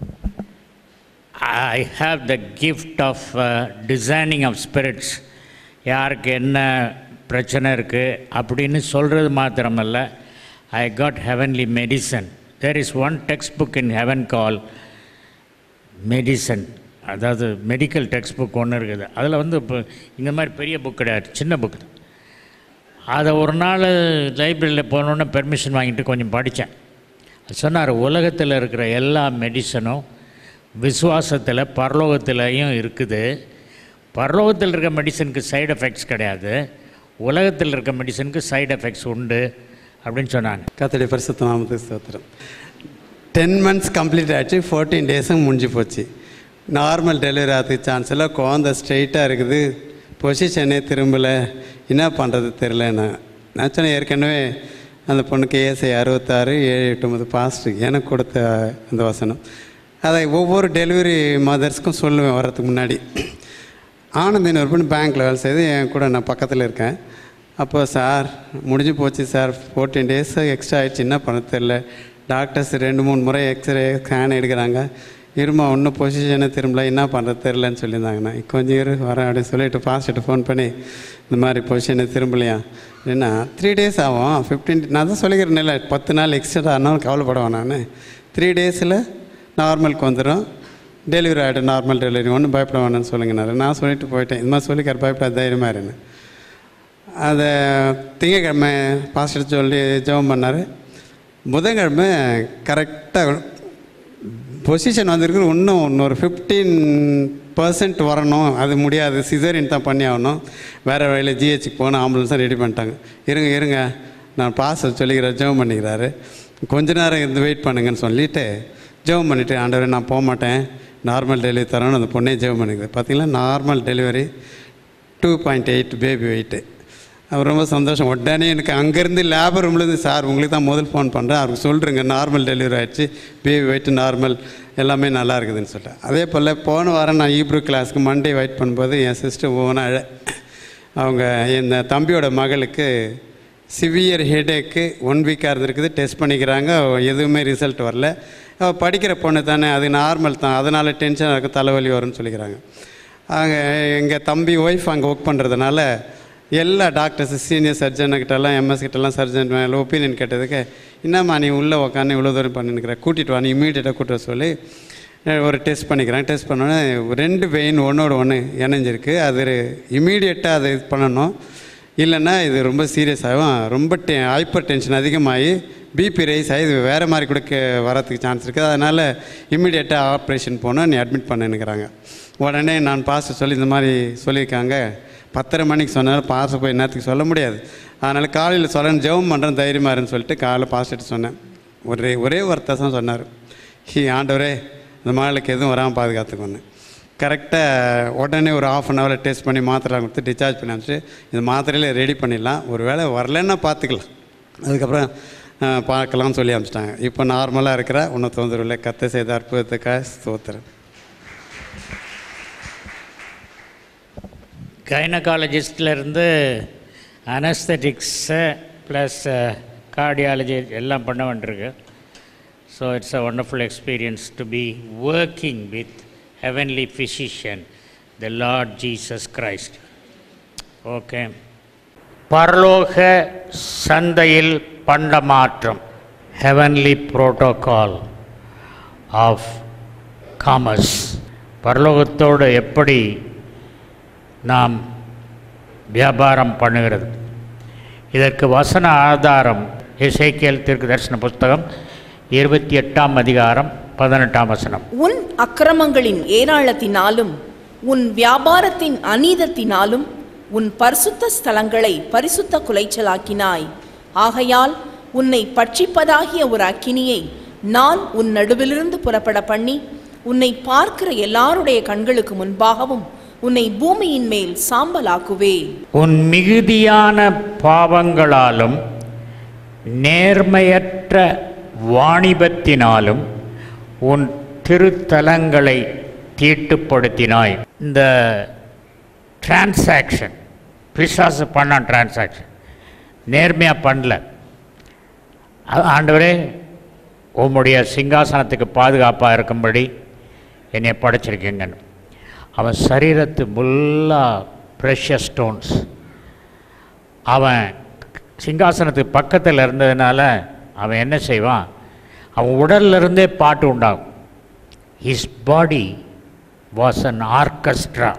I have the gift of uh, discerning of spirits. யாருக்கு என்ன பிரச்சனை இருக்குது அப்படின்னு சொல்கிறது மாத்திரமல்ல I got heavenly medicine there is one text book in heaven call medicine அதாவது மெடிக்கல் டெக்ஸ்ட் புக் ஒன்று இருக்குது அதில் வந்து இப்போ இந்த மாதிரி பெரிய புக் கிடையாது சின்ன புக் தான் அதை ஒரு நாள் லைப்ரரியில் போனோன்னே பெர்மிஷன் வாங்கிட்டு கொஞ்சம் படித்தேன் சொன்னார் உலகத்தில் இருக்கிற எல்லா மெடிசனும் விசுவாசத்தில் பரலோகத்திலையும் இருக்குது பரலோகத்தில் இருக்க மெடிசனுக்கு சைடு எஃபெக்ட்ஸ் கிடையாது உலகத்தில் இருக்க மெடிசனுக்கு சைடு எஃபெக்ட்ஸ் உண்டு அப்படின்னு சொன்னாங்க கத்தடி பரிசுத்த நாமத்துக்கு ஸ்தோத்திரம் டென் மந்த்ஸ் கம்ப்ளீட் ஆச்சு ஃபோர்டீன் டேஸும் முடிஞ்சு போச்சு நார்மல் டெலிவரி ஆகிறதுக்கு சான்ஸ் இல்லை குழந்த ஸ்ட்ரைட்டாக இருக்குது பொசிஷனே திரும்பலை என்ன பண்ணுறது தெரில நான் நான் சொன்னேன் ஏற்கனவே அந்த பொண்ணுக்கு ஏசை அறுபத்தாறு ஏழு எட்டு பாஸ்ட் எனக்கு கொடுத்த அந்த வசனம் அதை ஒவ்வொரு டெலிவரி மதர்ஸ்க்கும் சொல்லுவேன் வர்றதுக்கு முன்னாடி ஆனந்தின் ஒரு பொண்ணு பேங்க்கில் வேலை செய்து என் கூட நான் பக்கத்தில் இருக்கேன் அப்போ சார் முடிஞ்சு போச்சு சார் ஃபோர்டீன் டேஸ் எக்ஸ்ட்ரா ஆயிடுச்சு என்ன பண்ண தெரில டாக்டர்ஸ் ரெண்டு மூணு முறை எக்ஸ்ரே ஸ்கேன் எடுக்கிறாங்க இருமா ஒன்றும் பொசிஷனை திரும்பல என்ன பண்ணுறது தெரிலன்னு சொல்லியிருந்தாங்கண்ணா கொஞ்சம் இரு வரேன் அப்படின்னு சொல்லிட்டு பாஸ்ட்டு ஃபோன் பண்ணி இந்த மாதிரி பொசிஷனை திரும்பலையா என்ன த்ரீ டேஸ் ஆகும் ஃபிஃப்டீன் நான் தான் சொல்லிக்கிறேன் இல்லை பத்து நாள் எக்ஸ்ட்ரா ஆனாலும் கவலைப்படுவேன் நான் த்ரீ டேஸில் நார்மலுக்கு வந்துடும் டெலிவரி ஆகிடும் நார்மல் டெலிவரி ஒன்றும் பயப்பட வேணாம்னு சொல்லுங்கனாரு நான் சொல்லிட்டு போயிட்டேன் இந்த மாதிரி சொல்லிக்கார் பயப்படாத தைரியமாக இருன்னு அதை திங்கக்கிழமை பாஸ்டர் சொல்லி ஜெபம் பண்ணார் புதன்கிழமை கரெக்டாக பொசிஷன் வந்திருக்கு இன்னும் இன்னொரு ஃபிஃப்டீன் பர்சன்ட் வரணும் அது முடியாது சிசரின் தான் பண்ணி ஆகணும் வேறு வழியில் ஜிஹெச்சுக்கு போகணும் ஆம்புலன்ஸாக ரெடி பண்ணிட்டாங்க இருங்க இருங்க நான் பாஸ்டர் சொல்லிக்கிறேன் ஜெபம் பண்ணிக்கிறாரு கொஞ்ச நேரம் இருந்து வெயிட் பண்ணுங்கன்னு சொல்லிவிட்டு ஜெபம் பண்ணிவிட்டு ஆண்டவரே நான் போக மாட்டேன் நார்மல் டெலிவரி தரணும்னு அந்த பொண்ணே ஜெபம் பண்ணிக்குது பார்த்தீங்களா normal delivery two point eight baby weight அவர் ரொம்ப சந்தோஷம் உடனே எனக்கு அங்கேருந்து லேபர் ரூம்லேருந்து சார் உங்களுக்கு தான் முதல் ஃபோன் பண்ணுறேன் அவருக்கு சொல்கிறேங்க நார்மல் டெலிவரி ஆகிடுச்சு பேபி வெயிட் நார்மல் எல்லாமே நல்லா இருக்குதுன்னு சொல்லிட்டேன் அதே போல் போன வாரம் நான் ஈப்ரூ கிளாஸ்க்கு மண்டே வெயிட் பண்ணும்போது என் சிஸ்டர் ஒவ்வொன்றா அழ அவங்க இந்த தம்பியோட மகளுக்கு சிவியர் ஹெடேக்கு ஒன் வீக்காக இருந்திருக்குது டெஸ்ட் பண்ணிக்கிறாங்க எதுவுமே ரிசல்ட் வரல அவள் படிக்கிற பொண்ணு தானே அது நார்மல் தான் அதனால் டென்ஷன் இருக்கும் தலைவலி வரும்னு சொல்லிக்கிறாங்க அங்கே எங்கள் தம்பி ஒய்ஃப் அங்கே ஒர்க் பண்ணுறதுனால எல்லா டாக்டர்ஸ் சீனியர் சர்ஜன்கிட்டலாம் எம்எஸ் கிட்டலாம் சர்ஜன் மேலே ஒப்பீனியன் கேட்டதுக்கு என்னம்மா நீ உள்ளே உட்காந்து இவ்வளோ தூரம் பண்ணிருக்கிற கூட்டிகிட்டு வா நீ இமீடியட்டாக கூட்டு வர சொல்லி அஹ், ஒரு டெஸ்ட் பண்ணிக்கிறேன் டெஸ்ட் பண்ணோன்னே ரெண்டு வெயின் ஒன்றோட ஒன்று இணைஞ்சிருக்கு அது இமீடியட்டாக அதை இது பண்ணணும் இல்லைன்னா இது ரொம்ப சீரியஸ் ஆகும் ரொம்ப டெ ஹைப்பர் டென்ஷன் அதிகமாகி பிபி ரைஸ் ஆகி இது வேறு மாதிரி கூட கே வரதுக்கு சான்ஸ் இருக்குது அதனால் இம்மிடியேட்டாக ஆப்ரேஷன் போனால் நீ அட்மிட் பண்ணுங்கிறாங்க உடனே நான் பாஸ்டர் சொல்லி இந்த மாதிரி சொல்லியிருக்காங்க பத்தரை மணிக்கு சொன்னாலும் பாஸ்டர் போய் நேரத்துக்கு சொல்ல முடியாது அதனால் காலையில் சொல்லணும் ஜெபம் பண்ணுறேன் தைரியமாக இருன்னு சொல்லிட்டு காலையில் பாஸ்டர்கிட்ட சொன்னேன் ஒரே ஒரே ஒருத்தர் தான் சொன்னார் ஹி ஆண்டவரே இந்த மகளுக்கு எதுவும் வராமல் பாதுகாத்துக்கொன்னு கரெக்டாக உடனே ஒரு ஆஃப் அன் ஹவரில் டெஸ்ட் பண்ணி மாத்திரை கொடுத்து டிஸ்சார்ஜ் பண்ணி அனுப்பிச்சு இந்த மாத்திரையில் ரெடி பண்ணிடலாம் ஒரு வேளை வரலன்னா பார்த்துக்கலாம் அதுக்கப்புறம் அஹ், பார்க்கலாம்னு சொல்லி அனுப்பிச்சிட்டாங்க இப்போ நார்மலாக இருக்கிற ஒன்றும் தொந்தரவு இல்லை கத்தை செய்த அற்புதத்துக்காக ஸ்தோத்திரம் கைனகாலஜிஸ்ட்லேருந்து அனஸ்தட்டிக்ஸு ப்ளஸ் கார்டியாலஜி எல்லாம் பண்ண வேண்டியிருக்கு so it's a wonderful experience to be working with heavenly physician the lord Jesus Christ okay பரலோக சந்தையில் பண்டமாற்றம் ஹெவன்லி புரோட்டோகால் ஆஃப் காமர்ஸ் பரலோகத்தோடு எப்படி நாம் வியாபாரம் பண்ணுகிறது இதற்கு வசன ஆதாரம் இசைக்கியல் தீர்க்க தரிசன புஸ்தகம் இருபத்தி எட்டாம் அதிகாரம் பதினெட்டாம் வசனம் உன் அக்கிரமங்களின் ஏராளத்தினாலும் உன் வியாபாரத்தின் அநீதத்தினாலும் உன் பரிசுத்த ஸ்தலங்களை பரிசுத்த குலைச்சலாக்கினாய் ஆகையால் உன்னை பட்சிப்பதாகிய ஒரு அக்கினியை நான் உன் நடுவிலிருந்து புறப்பட பண்ணி உன்னை பார்க்கிற எல்லாருடைய கண்களுக்கு முன்பாகவும் உன்னை பூமியின் மேல் சாம்பலாக்குவேன் உன் மிகுதியான பாவங்களாலும் நேர்மையற்ற வாணிபத்தினாலும் உன் திருத்தலங்களை தீட்டுப்படுத்தினாய் இந்த டிரான்சாக்ஷன் பிசாசு பண்ண டிரான்சாக்ஷன் நேர்மையாக பண்ணல ஆ- ஆண்டவரே உம்முடைய சிங்காசனத்துக்கு பாதுகாப்பாக இருக்கும்படி என்னை படைச்சிருக்கீங்கன்னு அவன் சரீரத்து ஃபுல்லாக ப்ரெஷஸ் ஸ்டோன்ஸ் அவன் சிங்காசனத்துக்கு பக்கத்தில் இருந்ததுனால அவன் என்ன செய்வான் அவன் உடல்ல இருந்தே பாட்டு உண்டாகும் his body was an orchestra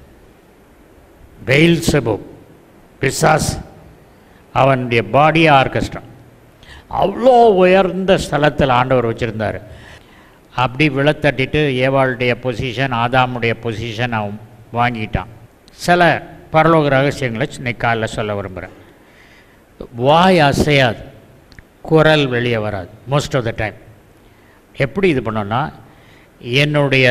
Beelzebub பிசாஸ் அவனுடைய பாடி ஆர்கெஸ்ட்ரா அவ்வளோ உயர்ந்த ஸ்தலத்தில் ஆண்டவர் வச்சுருந்தார் அப்படி விழத்தட்டிட்டு ஏவாளுடைய பொசிஷன் ஆதாமுடைய பொசிஷன் அவன் வாங்கிட்டான் சில பரலோக ரகசியங்களை இன்னைக்கு காலைல சொல்ல விரும்புகிறேன் வாய் அசையாது குரல் வெளியே வராது மோஸ்ட் ஆஃப் த டைம் எப்படி இது பண்ணோன்னா என்னுடைய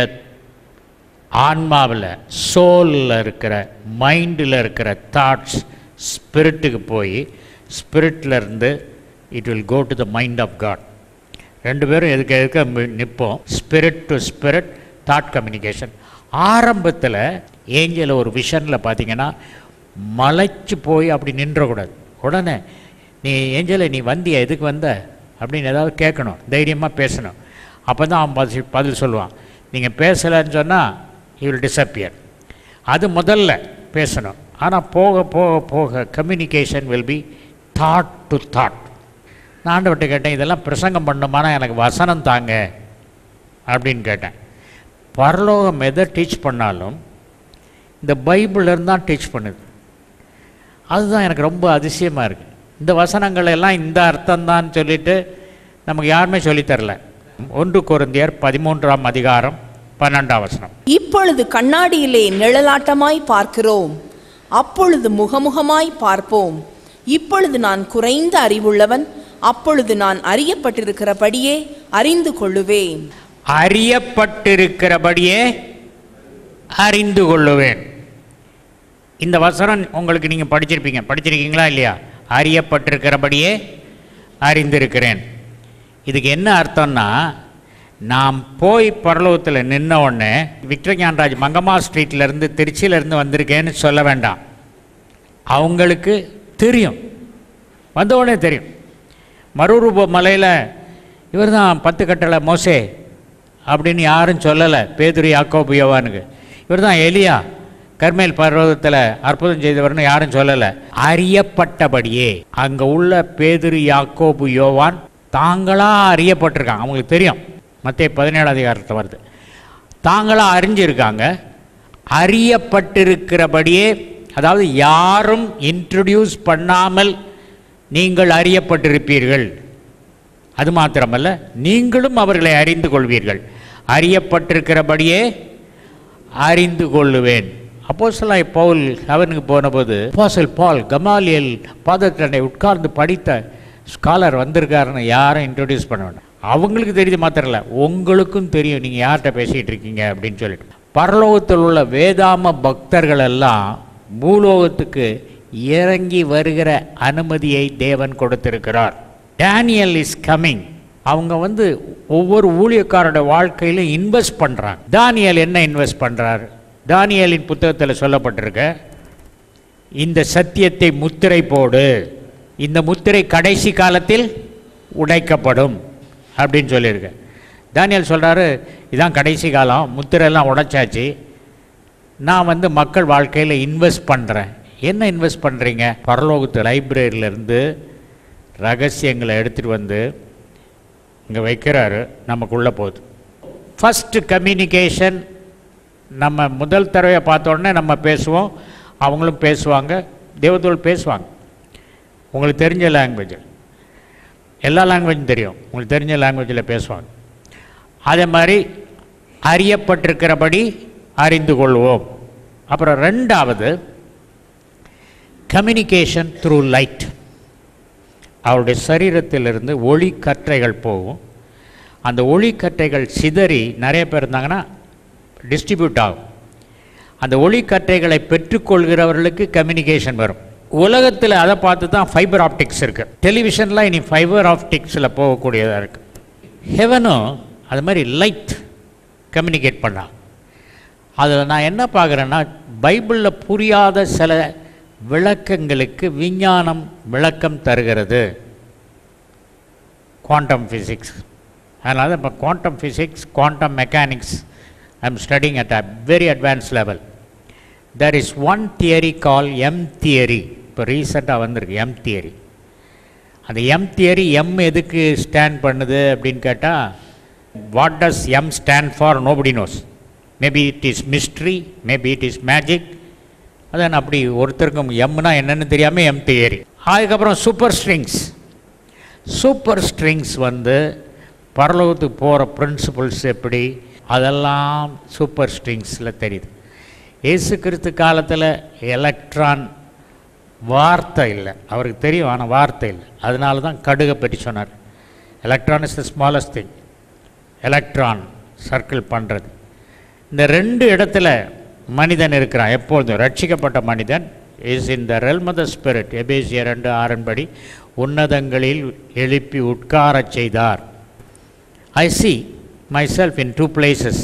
ஆன்மாவில் சோலில் இருக்கிற மைண்டில் இருக்கிற தாட்ஸ் ஸ்பிரிட்டுக்கு போய் ஸ்பிரிட்டில் இருந்து it will go to the mind of God ரெண்டு பேரும் எதுக்கு எதுக்கு மி- நிற்போம் spirit to spirit thought communication ஆரம்பத்தில் ஏஞ்சல ஒரு விஷனில் பார்த்தீங்கன்னா மலைச்சு போய் அப்படி நின்றக்கூடாது உடனே நீ ஏஞ்சலை நீ வந்தியா எதுக்கு வந்த அப்படின்னு ஏதாவது கேட்கணும் தைரியமாக பேசணும் அப்போ தான் அவன் பதில் பதில் சொல்லுவான் நீங்கள் பேசலைன்னு சொன்னால் he will disappear அது முதல்ல பேசணும் ஆனால் போக போக போக communication will be thought to thought நான் ஆண்டவர்கிட்ட கேட்டேன் இதெல்லாம் பிரசங்கம் பண்ணுமானா எனக்கு வசனம் தாங்க அப்படின்னு கேட்டேன் பரலோகம் எதை டீச் பண்ணாலும் இந்த பைபிள்லேருந்து தான் டீச் பண்ணுது அதுதான் எனக்கு ரொம்ப அதிசயமாக இருக்குது இந்த வசனங்கள் எல்லாம் இந்த அர்த்தம்தான் சொல்லிட்டு நமக்கு யாருமே சொல்லித் தரல ஒன்று கொரிந்தியர் பதிமூன்றாம் அதிகாரம் பன்னெண்டாம் வசனம் இப்பொழுது கண்ணாடியிலே நிழலாட்டமாய் பார்க்கிறோம் அப்பொழுது முகமுகமாய் பார்ப்போம் இப்பொழுது நான் குறைந்த அறிவுள்ளவன் அப்பொழுது நான் அறியப்பட்டிருக்கிறபடியே அறிந்து கொள்ளுவேன் அறியப்பட்டிருக்கிறபடியே அறிந்து கொள்ளுவேன் இந்த வசனம் உங்களுக்கு நீங்கள் படிச்சிருப்பீங்க படிச்சிருக்கீங்களா இல்லையா அறியப்பட்டிருக்கிறபடியே அறிந்திருக்கிறேன் இதுக்கு என்ன அர்த்தம்னா நாம் போய் பரலோகத்தில் நின்ன உடனே விக்டர் ஞானராஜ் மங்கம்மா ஸ்ட்ரீட்லேருந்து திருச்சியிலேருந்து வந்திருக்கேன்னு சொல்ல வேண்டாம் அவங்களுக்கு தெரியும் வந்த உடனே தெரியும் மறுரூப மலையில் இவர் தான் பத்து கட்டளை மோசே அப்படின்னு யாரும் சொல்லலை பேதுரு யாக்கோபு யோவானுக்கு இவர் தான் எலியா கர்மேல் பர்வதத்தில் அற்புதம் செய்தவர்னு யாரும் சொல்லலை அறியப்பட்டபடியே அங்கே உள்ள பேதுரு யாக்கோபு யோவான் தாங்களாக அறியப்பட்டிருக்காங்க அவங்களுக்கு தெரியும் மத்திய பதினேழு அதிகாரத்தை வருது தாங்களாக அறிஞ்சிருக்காங்க அறியப்பட்டிருக்கிறபடியே அதாவது யாரும் இன்ட்ரடியூஸ் பண்ணாமல் நீங்கள் அறியப்பட்டிருப்பீர்கள் அது மாத்திரமல்ல நீங்களும் அவர்களை அறிந்து கொள்வீர்கள் அறியப்பட்டிருக்கிறபடியே அறிந்து கொள்ளுவேன் அப்போஸ்தலனாகிய பவுல் அவனுக்கு போனபோது அப்போஸ்தலன் பால் கமாலியல் பாதத்தண்டை உட்கார்ந்து படித்த ஸ்காலர் வந்திருக்காருன்னு யாரும் இன்ட்ரடியூஸ் பண்ண வேண்டாம் அவங்களுக்கு தெரியுது மாத்திரம் இல்லை உங்களுக்கும் தெரியும் நீங்கள் யார்கிட்ட பேசிகிட்டு இருக்கீங்க அப்படின்னு சொல்லிட்டு பரலோகத்தில் உள்ள வேதாம பக்தர்கள் எல்லாம் பூலோகத்துக்கு இறங்கி வருகிற அனுமதியை தேவன் கொடுத்திருக்கிறார் டேனியல் இஸ் கம்மிங் அவங்க வந்து ஒவ்வொரு ஊழியக்காரோட வாழ்க்கையிலும் இன்வெஸ்ட் பண்ணுறாங்க தானியல் என்ன இன்வெஸ்ட் பண்ணுறார் தானியலின் புத்தகத்தில் சொல்லப்பட்டிருக்க இந்த சத்தியத்தை முத்திரை போடு இந்த முத்திரை கடைசி காலத்தில் உடைக்கப்படும் அப்படின்னு சொல்லியிருக்கு தானியல் சொல்கிறாரு இதான் கடைசி காலம் முத்திரையெல்லாம் உடைச்சாச்சு நான் வந்து மக்கள் வாழ்க்கையில் இன்வெஸ்ட் பண்ணுறேன் என்ன இன்வெஸ்ட் பண்ணுறீங்க பரலோகத்து லைப்ரரியிலேருந்து ரகசியங்களை எடுத்துகிட்டு வந்து இங்கே வைக்கிறாரு நமக்குள்ளே போகுது ஃபஸ்ட்டு கம்யூனிகேஷன் நம்ம முதல் தடவை பார்த்த உடனே நம்ம பேசுவோம் அவங்களும் பேசுவாங்க தேவதூள் பேசுவாங்க உங்களுக்கு தெரிஞ்ச லாங்குவேஜில் எல்லா லாங்குவேஜும் தெரியும் உங்களுக்கு தெரிஞ்ச லாங்குவேஜில் பேசுவாங்க அதே மாதிரி அறியப்பட்டிருக்கிறபடி அறிந்து கொள்வோம் அப்புறம் ரெண்டாவது கம்யூனிகேஷன் த்ரூ லைட் அவருடைய சரீரத்திலிருந்து ஒளி கற்றைகள் போகும் அந்த ஒளி கற்றைகள் சிதறி நிறைய பேர் இருந்தாங்கன்னா டிஸ்ட்ரிபியூட் ஆகும் அந்த ஒளி கற்றைகளை பெற்றுக்கொள்கிறவர்களுக்கு கம்யூனிகேஷன் வரும் உலகத்தில் அதை பார்த்து தான் ஃபைபர் ஆப்டிக்ஸ் இருக்குது டெலிவிஷன்லாம் இனி ஃபைபர் ஆப்டிக்ஸில் போகக்கூடியதாக இருக்குது ஹெவனும் அது மாதிரி லைட் கம்யூனிகேட் பண்ணா அதில் நான் என்ன பார்க்குறேன்னா பைபிளில் புரியாத சில விளக்கங்களுக்கு விஞ்ஞானம் விளக்கம் தருகிறது குவாண்டம் ஃபிசிக்ஸ் அதனால இப்போ quantum physics quantum mechanics I M studying at a very advance level there is one theory call M theory இப்போ ரீசெண்டாக வந்திருக்கு எம் தியரி அந்த எம் தியரி எம் எதுக்கு ஸ்டாண்ட் பண்ணுது அப்படின்னு கேட்டால் what does M stand for nobody knows maybe it is mystery maybe it is magic அதான் அப்படி ஒருத்தருக்கும் எம்னா என்னன்னு தெரியாமல் எம் தியரி அதுக்கப்புறம் சூப்பர் ஸ்ட்ரிங்ஸ் சூப்பர் ஸ்ட்ரிங்ஸ் வந்து பரலோகத்துக்கு போகிற பிரின்சிபல்ஸ் எப்படி அதெல்லாம் சூப்பர் ஸ்ட்ரிங்ஸில் தெரியுது இயேசு கிறிஸ்து காலத்தில் எலக்ட்ரான் வார்த்தை இல்லை அவருக்கு தெரியும் ஆனால் வார்த்தை இல்லை அதனால தான் கடுகை பற்றி சொன்னார் electron is the smallest thing electron circle பண்ணுறது இந்த ரெண்டு இடத்துல மனிதன் இருக்கிறான் எப்பொழுதும் ரட்சிக்கப்பட்ட மனிதன் is in the realm the spirit எபேசிய ரெண்டு ஆறன்படி உன்னதங்களில் எழுப்பி உட்காரச் செய்தார் I see myself in two places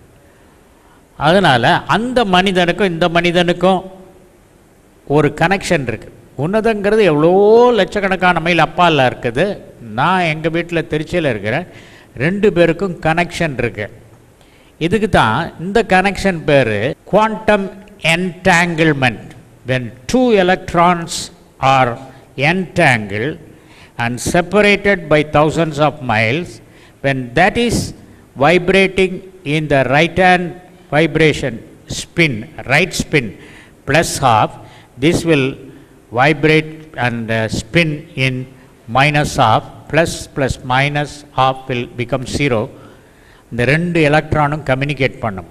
அதனால் அந்த மனிதனுக்கும் இந்த மனிதனுக்கும் ஒரு கனெக்ஷன் இருக்குது உன்னதங்கிறது எவ்வளோ லட்சக்கணக்கான மைல் அப்பால் இருக்குது நான் எங்கள் வீட்டில் திருச்சியில் இருக்கிறேன் ரெண்டு பேருக்கும் கனெக்ஷன் இருக்கு இதுக்கு தான் இந்த கனெக்ஷன் பேர் quantum entanglement when two electrons are entangled and separated by thousands of miles when that is vibrating in the right hand vibration spin right spin plus half this will vibrate and uh, spin in minus half plus plus minus half will become zero இந்த ரெண்டு எலக்ட்ரானும் communicate பண்ணும்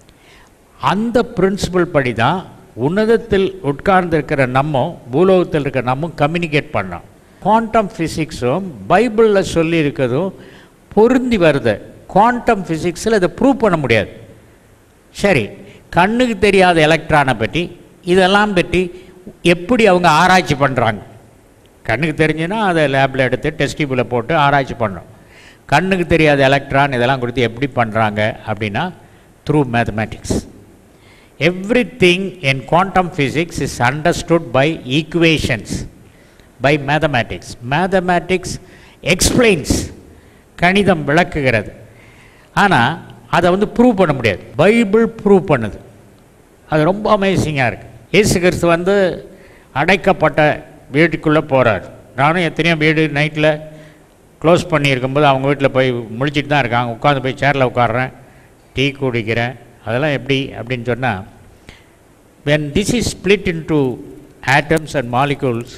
அந்த principal படி தான் உன்னதத்தில் உட்கார்ந்திருக்கிற நம்ம பூலோகத்தில் இருக்கிற நம்ம கம்யூனிகேட் பண்ணோம் குவாண்டம் ஃபிசிக்ஸும் பைபிளில் சொல்லி இருக்கிறதும் பொருந்தி வருது குவாண்டம் ஃபிசிக்ஸில் இதை ப்ரூவ் பண்ண முடியாது சரி கண்ணுக்கு தெரியாத எலக்ட்ரானை பற்றி இதெல்லாம் பற்றி எப்படி அவங்க ஆராய்ச்சி பண்ணுறாங்க கண்ணுக்கு தெரிஞ்சுன்னா அதை லேபில் எடுத்து டெஸ்டிபிளில் போட்டு ஆராய்ச்சி பண்ணோம் கண்ணுக்கு தெரியாத எலக்ட்ரான் இதெல்லாம் கொடுத்து எப்படி பண்ணுறாங்க அப்படின்னா through mathematics everything in quantum physics is understood by equations by mathematics mathematics explains கணிதம் விளக்குகிறது ஆனால் அதை வந்து ப்ரூவ் பண்ண முடியாது பைபிள் ப்ரூவ் பண்ணுது அது ரொம்ப அமேசிங்காக இருக்குது இயேசு கிறிஸ்து வந்து அடைக்கப்பட்ட வீட்டுக்குள்ளே போகிறார் நானும் எத்தனையோ வீடு நைட்டில் க்ளோஸ் பண்ணியிருக்கும்போது அவங்க வீட்டில் போய் முழிச்சிட்டு தான் இருக்காங்க உட்காந்து போய் சேரில் உட்காடுறேன் டீ குடிக்கிறேன் அதெல்லாம் எப்படி அப்படின்னு சொன்னால் when this is split into atoms and molecules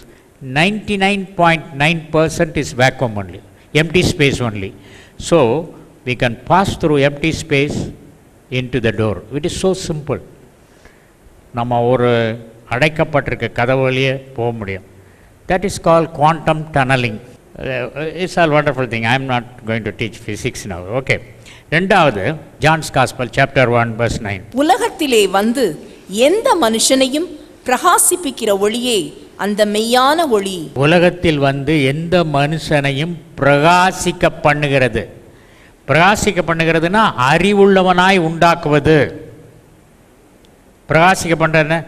99.9% is vacuum only empty space only so we can pass through empty space into the door it is so simple நம்ம ஒரு அடைக்கப்பட்டிருக்க கதவு வழியே போக முடியும் that is called quantum tunneling uh, it's all wonderful thing i am not going to teach physics now okay ரெண்டாவது John's gospel chapter one verse nine உலகத்திலே வந்து எந்த மனுஷனையும் பிரகாசிப்பிக்கிற ஒளியே அந்த மெய்யான ஒளி உலகத்தில் வந்து எந்த மனுஷனையும் பிரகாசிக்க பண்ணுகிறது பிரகாசிக்க பண்ணுகிறதுனா அறிவுள்ளவனாய் உண்டாக்குவது பிரகாசிக்க பண்ணுறதுன்னா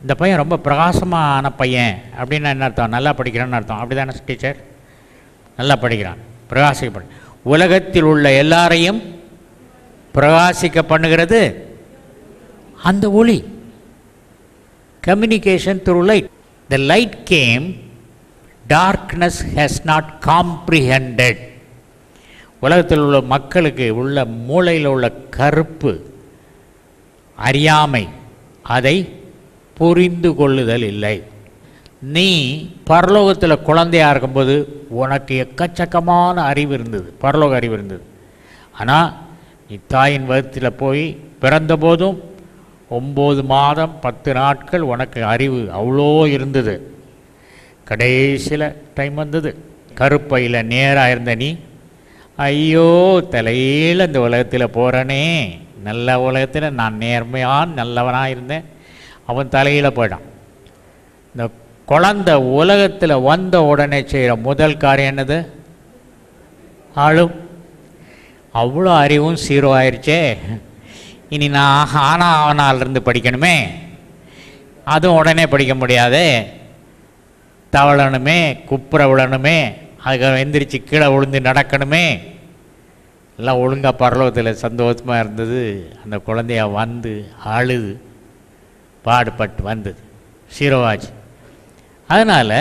இந்த பையன் ரொம்ப பிரகாசமான பையன் அப்படின்னு என்ன அர்த்தம் நல்லா படிக்கிறான்னு அர்த்தம் அப்படி தானே டீச்சர் நல்லா படிக்கிறான் பிரகாசிக்க உலகத்தில் உள்ள எல்லாரையும் பிரகாசிக்க பண்ணுகிறது அந்த ஒளி communication through light the light came darkness has not comprehended உலகத்தில் உள்ள மக்களுக்கு உள்ள மூளையில் உள்ள கருப்பு அறியாமை அதை புரிந்து கொள்ளுதல் இல்லை நீ பரலோகத்தில் குழந்தையா இருக்கும்போது உனக்கு எக்கச்சக்கமான அறிவு இருந்தது பரலோக அறிவு இருந்தது ஆனால் நீ தாயின் வகுத்தில் போய் பிறந்தபோதும் ஒம்பது மாதம் பத்து நாட்கள் உனக்கு அறிவு அவ்வளோ இருந்தது கடைசியில் டைம் வந்தது கருப்பையில் நேராக இருந்த நீ ஐயோ தலையில் இந்த உலகத்தில் போகிறனே நல்ல உலகத்தில் நான் நேர்மையான் நல்லவனாக இருந்தேன் அவன் தலையில் போயிட்டான் இந்த குழந்தை உலகத்தில் வந்த உடனே செய்கிற முதல் காரியம் என்னது ஆளும் அவ்வளோ அறிவும் சீரோ ஆயிடுச்சே இனி நான் ஆனா ஆனாலிருந்து படிக்கணுமே அதுவும் உடனே படிக்க முடியாதே தவழணுமே குப்புற விழணுமே அதுக்கு எந்திரிச்சு கீழே விழுந்து நடக்கணுமே எல்லாம் ஒழுங்காக பரலோகத்தில் சந்தோஷமாக இருந்தது அந்த குழந்தைய வந்து அழுது பாடுபட்டு வந்தது சீரோவாச்சு அதனால்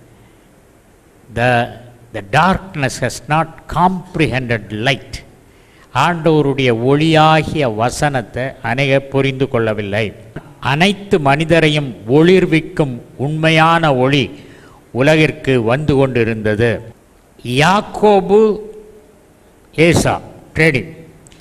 the the darkness has not comprehended light ஆண்டவருடைய ஒளியாகிய வசனத்தை அநேக புரிந்து கொள்ளவில்லை அனைத்து மனிதரையும் ஒளிர்விக்கும் உண்மையான ஒளி உலகிற்கு வந்து கொண்டிருந்தது யாக்கோபு ஏசா ட்ரேடிங்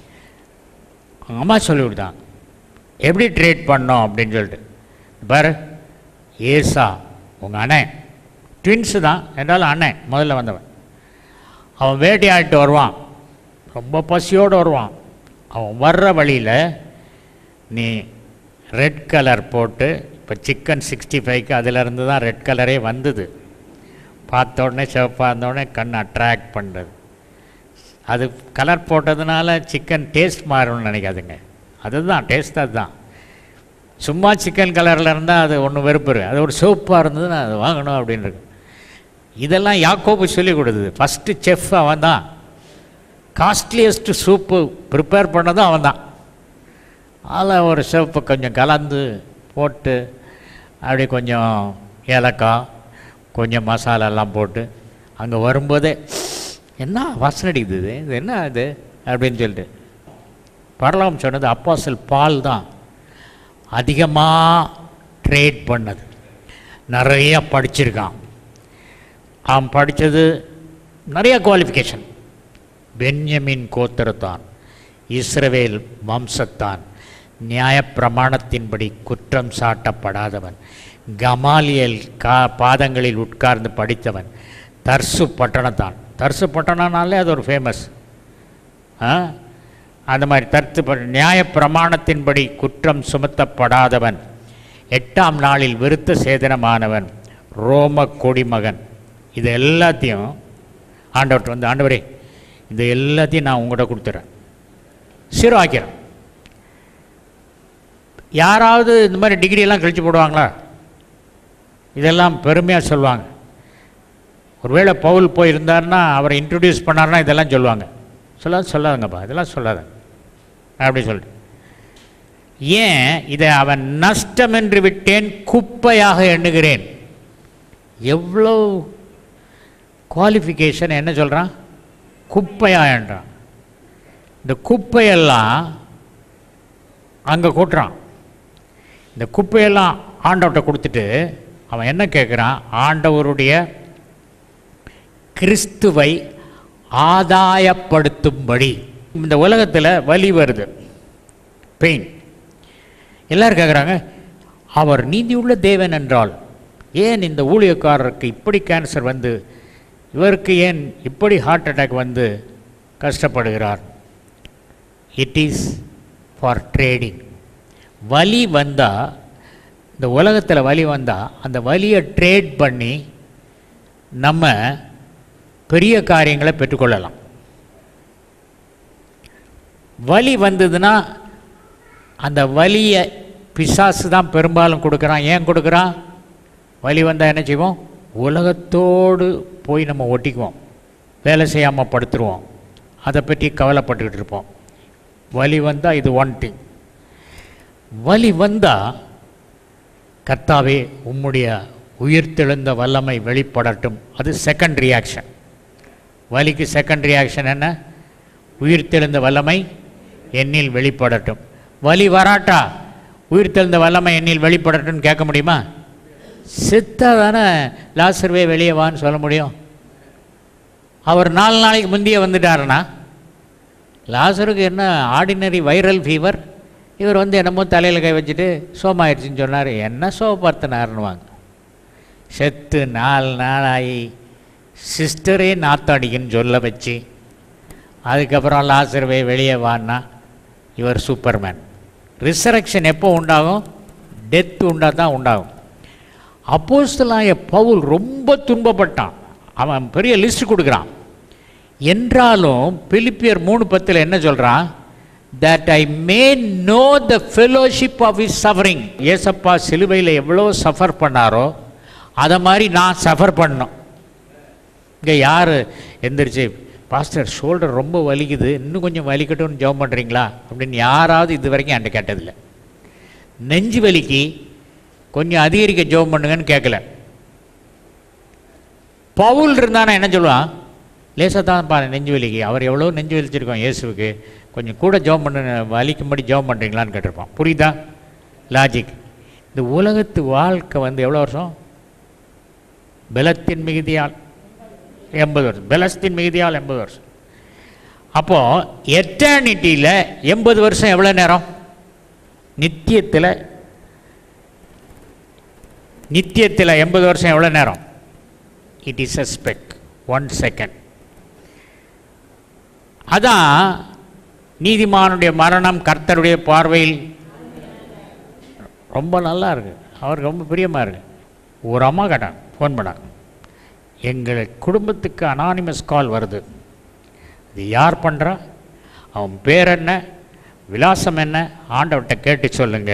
அம்மா சொல்லிவிட்டான் எப்படி ட்ரேட் பண்ணோம் அப்படின்னு சொல்லிட்டு பாரு ஏசா உங்கள் அண்ணன் ட்வின்ஸு தான் என்றாலும் அண்ணன் முதல்ல வந்தவன் அவன் வேட்டையாடிட்டு வருவான் ரொம்ப பசியோடு வருவான் அவன் வர்ற வழியில் நீ ரெட் கலர் போட்டு இப்போ சிக்கன் சிக்ஸ்டி ஃபைவ்க்கு அதிலிருந்து தான் ரெட் கலரே வந்தது பார்த்த உடனே சிவப்பாக இருந்தோடனே கண் அட்ராக்ட் பண்ணுறது அது கலர் போட்டதுனால சிக்கன் டேஸ்ட் மாறும்னு நினைக்காதுங்க அதுதான் டேஸ்ட் அதுதான் சும்மா சிக்கன் கலரில் இருந்தால் அது ஒன்றும் வெறுப்பு இருக்கு. அது ஒரு சிவப்பாக இருந்ததுன்னா அது வாங்கணும் அப்படின்னு இருக்கு இதெல்லாம் யாக்கோபு சொல்லி கொடுத்தது ஃபஸ்ட்டு செஃப் அவன் தான் காஸ்ட்லியஸ்ட்டு சூப்பு ப்ரிப்பேர் பண்ணதும் அவன் தான் அதில் ஒரு சிவப்பு கொஞ்சம் கலந்து போட்டு அப்படி கொஞ்சம் ஏலக்காய் கொஞ்சம் மசாலாலாம் போட்டு அங்கே வரும்போதே என்ன வாசனை அடிக்குது இது இது என்ன இது அப்படின்னு சொல்லிட்டு பரலாம் சொன்னது அப்பாசல் பால் தான் அதிகமாக ட்ரேட் பண்ணது நிறைய படிச்சிருக்கான் அவன் படித்தது நிறைய குவாலிஃபிகேஷன் பென்யமின் கோத்திரத்தான் இஸ்ரவேல் வம்சத்தான் நியாயப்பிரமாணத்தின்படி குற்றம் சாட்டப்படாதவன் கமாலியல் கா பாதங்களில் உட்கார்ந்து படித்தவன் தர்சு பட்டணத்தான் தர்சு பட்டணம்னாலே அது ஒரு ஃபேமஸ் ஆ அந்த மாதிரி தர்த்து ப- நியாயப்பிரமாணத்தின்படி குற்றம் சுமத்தப்படாதவன் எட்டாம் நாளில் விருத்த சேதனமானவன் ரோம கொடிமகன் இது எல்லாத்தையும் ஆண்டவர்கிட்ட வந்து ஆண்டவரே இது எல்லாத்தையும் நான் உங்கள்கிட்ட கொடுத்துறேன் சீரோ ஆக்கிறேன் யாராவது இந்த மாதிரி டிகிரியெல்லாம் கழிச்சு போடுவாங்களா இதெல்லாம் பெருமையாக சொல்லுவாங்க ஒருவேளை பவுல் போயிருந்தாருன்னா அவரை இன்ட்ரடியூஸ் பண்ணாருன்னா இதெல்லாம் சொல்லுவாங்க சொல்லாத சொல்லாதுங்கப்பா இதெல்லாம் சொல்லாத அப்படி சொல்லிட்டு ஏன் இதை அவன் நஷ்டம் என்று விட்டேன் குப்பையாக எண்ணுகிறேன் எவ்வளோ குவாலிஃபிகேஷன் என்ன சொல்கிறான் குப்பையாக என்றான் இந்த குப்பையெல்லாம் அங்கே கூட்டுறான் இந்த குப்பையெல்லாம் ஆண்டவர்கிட்ட கொடுத்துட்டு அவன் என்ன கேட்குறான் ஆண்டவருடைய கிறிஸ்துவை ஆதாயப்படுத்தும்படி இந்த உலகத்தில் வலி வருது பெயின் எல்லாரும் கேட்குறாங்க அவர் நீதியுள்ள தேவன் என்றால் ஏன் இந்த ஊழியக்காரருக்கு இப்படி கேன்சர் வந்து இவருக்கு ஏன் இப்படி ஹார்ட் அட்டாக் வந்து கஷ்டப்படுகிறார் இட் இஸ் ஃபார் ட்ரேடிங் வலி வந்தால் இந்த உலகத்தில் வலி வந்தால் அந்த வலியை ட்ரேட் பண்ணி நம்ம பெரிய காரியங்களை பெற்றுக்கொள்ளலாம் வலி வந்ததுன்னா அந்த வலியை பிசாசு தான் பெரும்பாலும் கொடுக்குறான் ஏன் கொடுக்குறான் வலி வந்தால் என்ன செய்வோம் உலகத்தோடு போய் நம்ம ஒட்டிக்குவோம் வேலை செய்யாமல் படுத்துருவோம் அதை பற்றி கவலைப்பட்டுக்கிட்டு இருப்போம் வலி வந்தால் இது ஒன் திங் வலி வந்தால் கர்த்தாவே உம்முடைய உயிர்த்தெழுந்த வல்லமை வெளிப்படட்டும் அது செகண்ட் ரியாக்ஷன் வலிக்கு செகண்ட் ரியாக்ஷன் என்ன உயிர்த்தெழுந்த வல்லமை என்னில் வெளிப்படட்டும் வலி வராட்டா உயிர்த்தெழுந்த வல்லமை என்னில் வெளிப்படட்டும்னு கேட்க முடியுமா செத்தா தானே லாசர்வே வெளியே வான்னு சொல்ல முடியும் அவர் நாலு நாளைக்கு முந்தைய வந்துட்டாருன்னா லாசருக்கு என்ன ஆர்டினரி வைரல் ஃபீவர் இவர் வந்து என்னமோ தலையில் கை வச்சுட்டு சோமாயிடுச்சுன்னு சொன்னார் என்ன சோப்படுத்தினாருன்னுவாங்க செத்து நாலு நாளாகி சிஸ்டரே நாத்தாடிக்குன்னு சொல்ல வச்சு அதுக்கப்புறம் லாசர்வே வெளியே வான்னா இவர் சூப்பர்மேன் ரிசரக்ஷன் எப்போ உண்டாகும் டெத் உண்டா தான் உண்டாகும் அப்போஸ்தலாய பவுல் ரொம்ப துன்பப்பட்டான் அவன் பெரிய லிஸ்ட் கொடுக்குறான் என்றாலும் பிலிப்பியர் மூணு பத்தில் என்ன சொல்கிறான் that I may know the fellowship of is suffering ஏசப்பா சிலுவையில் எவ்வளோ சஃபர் பண்ணாரோ அதை மாதிரி நான் சஃபர் பண்ணோம் இங்கே யார் எந்திரிச்சு பாஸ்டர் ஷோல்டர் ரொம்ப வலிக்குது இன்னும் கொஞ்சம் வலிக்கட்டும்னு ஜெபம் பண்ணுறீங்களா அப்படின்னு யாராவது இது வரைக்கும் என்கிட்ட கேட்டதில்லை நெஞ்சு வலிக்கு கொஞ்சம் அதிகரிக்க ஜெபம் பண்ணுங்கன்னு கேட்கல பவுல் இருந்தானா என்ன சொல்லுவான் லேசாக தான் பா நெஞ்சு வலிக்கு அவர் எவ்வளோ நெஞ்சு வலிச்சிருக்கோம் இயேசுவுக்கு கொஞ்சம் கூட ஜெபம் பண்ணு வலிக்கும்படி ஜெபம் பண்ணுறீங்களான்னு கேட்டிருப்பான் புரியுதா லாஜிக் இந்த உலகத்து வாழ்க்கை வந்து எவ்வளோ வருஷம் பலத்தின் மிகுதியால் எண்பது வருஷம் பலஸ்தின் மிகுதியால் எண்பது வருஷம் அப்போது எட்டர்னிட்டியில் எண்பது வருஷம் எவ்வளோ நேரம் நித்தியத்தில் நித்தியத்தில் எண்பது வருஷம் எவ்வளோ நேரம் it is a speck one second அதான் நீதிமானுடைய மரணம் கர்த்தருடைய பார்வையில் ரொம்ப நல்லா இருக்கு அவருக்கு ரொம்ப பிரியமாக இருக்கு ஒரு அம்மா கேட்டாங்க ஃபோன் பண்ணாங்க எங்கள் குடும்பத்துக்கு அனானிமஸ் கால் வருது இது யார் பண்ணுறா அவன் பேர் என்ன விலாசம் என்ன ஆண்டவர்கிட்ட கேட்டு சொல்லுங்க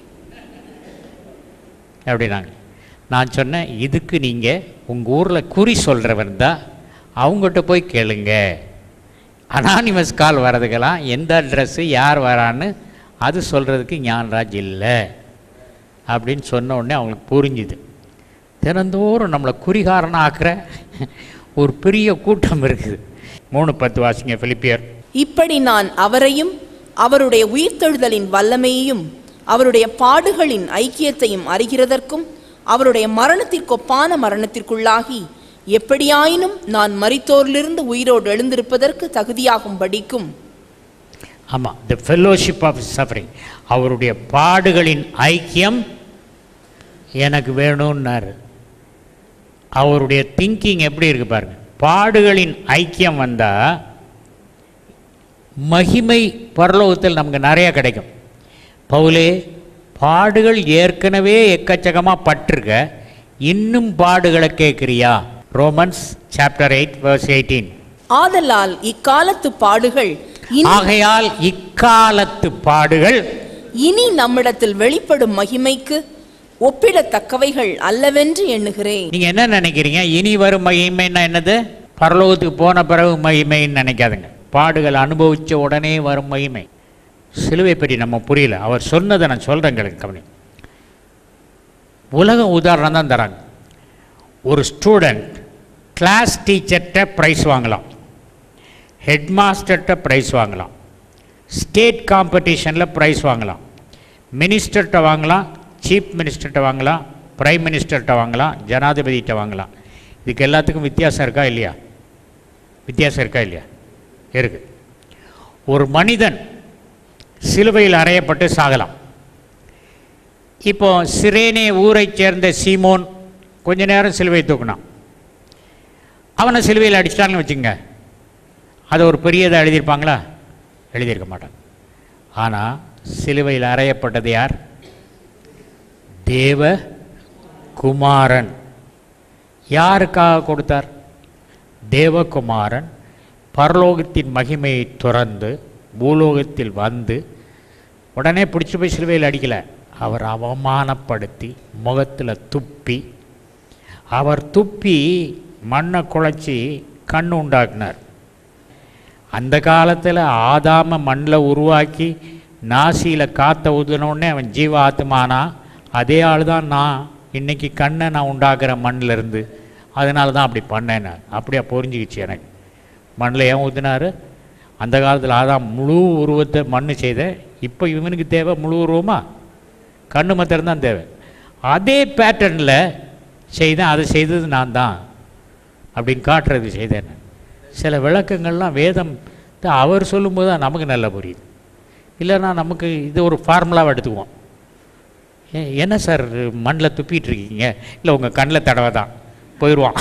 அப்படின்னாங்க நான் சொன்னேன் இதுக்கு நீங்கள் உங்கள் ஊரில் குறி சொல்கிறவன் தான் அவங்ககிட்ட போய் கேளுங்க அனானிமஸ் கால் வர்றதுக்கெல்லாம் எந்த அட்ரஸ்ஸு யார் வரான்னு அது சொல்கிறதுக்கு ஞான்ராஜ் இல்லை அப்படின்னு சொன்ன உடனே அவங்களுக்கு புரிஞ்சுது தினந்தோறும் நம்மளை குறிகாரனாக ஆக்குற ஒரு பெரிய கூட்டம் இருக்குது மூணு பத்து வாசிங்க பிலிப்பியர் இப்படி நான் அவரையும் அவருடைய உயிர்த்தெழுதலின் வல்லமையையும் அவருடைய பாடுகளின் ஐக்கியத்தையும் அறிகிறதற்கும் அவருடைய மரணத்திற்கொப்பான மரணத்திற்குள்ளாகி எப்படியாயினும் நான் மரித்தோரிலிருந்து உயிரோடு எழுந்திருப்பதற்கு தகுதியாகும்படிக்கும் ஆமாம் த ஃபெல்லோஷிப் ஆஃப் சஃபரிங் அவருடைய பாடுகளின் ஐக்கியம் எனக்கு வேணும்னாரு அவருடைய திங்கிங் எப்படி இருக்கு பாருங்க பாடுகளின் ஐக்கியம் வந்தால் மகிமை பரலோகத்தில் நமக்கு நிறைய கிடைக்கும் பவுலே பாடுகள் ஏற்கனவே எக்கச்சக்கமாக பட்டிருக்க இன்னும் பாடுகளை கேட்குறியா Romans chapter eight verse eighteen ஆதலால் இக்காலத்து பாடுகள் இனி ஆகையால் இக்காலத்து பாடுகள் இனி நம்மிடத்தில் வெளிப்படும் மகிமைக்கு ஒப்பிடத்தக்கவைகள் அல்லவென்று எண்ணுகிறேன் நீங்க என்ன நினைக்கிறீங்க இனி வரும் மகிமைன்னா என்னது பரலோகத்துக்கு போன பிறகு மகிமைன்னு நினைக்காதுங்க பாடுகள் அனுபவிச்ச உடனே வரும் மகிமை சிலுவை பற்றி நம்ம புரியல அவர் சொன்னதை நான் சொல்கிறேன் உங்களுக்கு கவனி உலகம் உதாரணம் தான் தராங்க ஒரு ஸ்டூடெண்ட் கிளாஸ் டீச்சர்கிட்ட ப்ரைஸ் வாங்கலாம் ஹெட் மாஸ்டர்கிட்ட ப்ரைஸ் வாங்கலாம் ஸ்டேட் காம்படிஷனில் ப்ரைஸ் வாங்கலாம் மினிஸ்டர்கிட்ட வாங்கலாம் சீஃப் மினிஸ்டர்கிட்ட வாங்கலாம் பிரைம் மினிஸ்டர்கிட்ட வாங்கலாம் ஜனாதிபதிகிட்ட வாங்கலாம் இதுக்கு எல்லாத்துக்கும் வித்தியாசம் இருக்கா இல்லையா வித்தியாசம் இருக்கா இல்லையா இருக்கு ஒரு மனிதன் சிலுவையில் அறையப்பட்டு சாகலாம் இப்போ சிரேனே ஊரைச் சேர்ந்த சீமோன் கொஞ்ச நேரம் சிலுவை தூக்குனான் அவனை சிலுவையில் அடிச்சிட்டான்னு வச்சுங்க அதை ஒரு பெரியதாக எழுதியிருப்பாங்களா எழுதியிருக்க மாட்டாங்க ஆனால் சிலுவையில் அறையப்பட்டது யார் தேவ குமாரன் யாருக்காக கொடுத்தார் தேவகுமாரன் பரலோகத்தின் மகிமையை துறந்து பூலோகத்தில் வந்து உடனே பிடிச்சி போய் சிலுவையில் அடிக்கலை அவர் அவமானப்படுத்தி முகத்தில் துப்பி அவர் துப்பி மண்ணை குழச்சி கண் உண்டாக்குனார் அந்த காலத்தில் ஆதாம மண்ணில் உருவாக்கி நாசியில் காற்றை ஊதுனோடனே அவன் ஜீவ ஆத்மானா அதே ஆள் தான் நான் இன்னைக்கு கண்ணை நான் உண்டாக்குறேன் மண்ணில் இருந்து அதனால தான் அப்படி பண்ணேன் நான் அப்படியே புரிஞ்சுக்கிச்சு எனக்கு மண்ணில் ஏன் ஊற்றினாரு அந்த காலத்தில் ஆதாம் முழு உருவத்தை மண்ணு செய்த இப்போ இவனுக்கு தேவை முழு உருவமா கண்ணு மாத்திரம் தான் தேவை அதே பேட்டர்னில் செய்தேன் அதை செய்தது நான் தான் அப்படின்னு காட்டுறது செய்தேன் நான். சில விளக்கங்கள்லாம் வேதம் தான் அவர் சொல்லும்போது தான் நமக்கு நல்லா புரியுது இல்லைன்னா நமக்கு இது ஒரு ஃபார்முலாவை எடுத்துக்குவோம் ஏ- என்ன சார் மண்ணில் துப்பிட்டு இருக்கீங்க இல்லை உங்கள் கண்ணில் தடவை தான் போயிடுவான்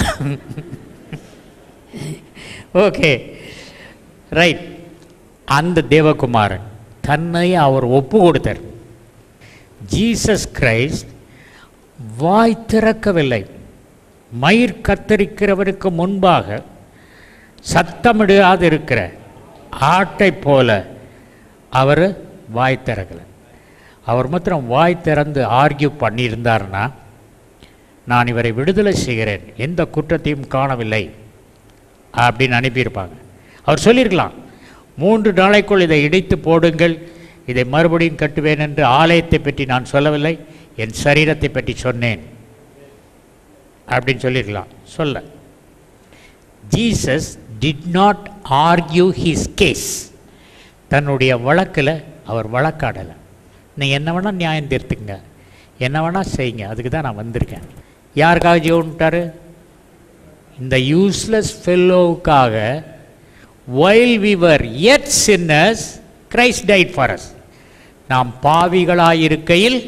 ஓகே ரைட் அந்த தேவகுமாரன் தன்னை அவர் ஒப்பு கொடுத்தார் ஜீசஸ் கிரைஸ்ட் வாய் திறக்கவில்லை மயிர் கத்தரிக்கிறவருக்கு முன்பாக சத்தமிடாது இருக்கிற ஆட்டை போல அவர் வாய் திறக்கலை அவர் மாத்திரம் வாய் திறந்து ஆர்கியூ பண்ணியிருந்தாருன்னா நான் இவரை விடுதலை செய்கிறேன் எந்த குற்றத்தையும் காணவில்லை அப்படின்னு அனுப்பியிருப்பாங்க அவர் சொல்லியிருக்கலாம் மூன்று நாளைக்குள் இதை இடித்து போடுங்கள் இதை மறுபடியும் கட்டுவேன் என்று ஆலயத்தை பற்றி நான் சொல்லவில்லை என் சரீரத்தை பற்றி சொன்னேன் அப்படின்னு சொல்லியிருக்கலாம் சொல்ல Jesus did not argue his case தன்னுடைய வழக்கில் அவர் வழக்காடலை நீ என்ன வேணால் நியாயம் தீர்த்துங்க என்ன வேணால் செய்யுங்க அதுக்கு தான் நான் வந்திருக்கேன் யாருக்காக ஜீவன்ட்டாரு இந்த யூஸ்லெஸ் ஃபெல்லோவுக்காக while we were yet sinners christ died for us நாம் பாவிகளாயிருக்கையில்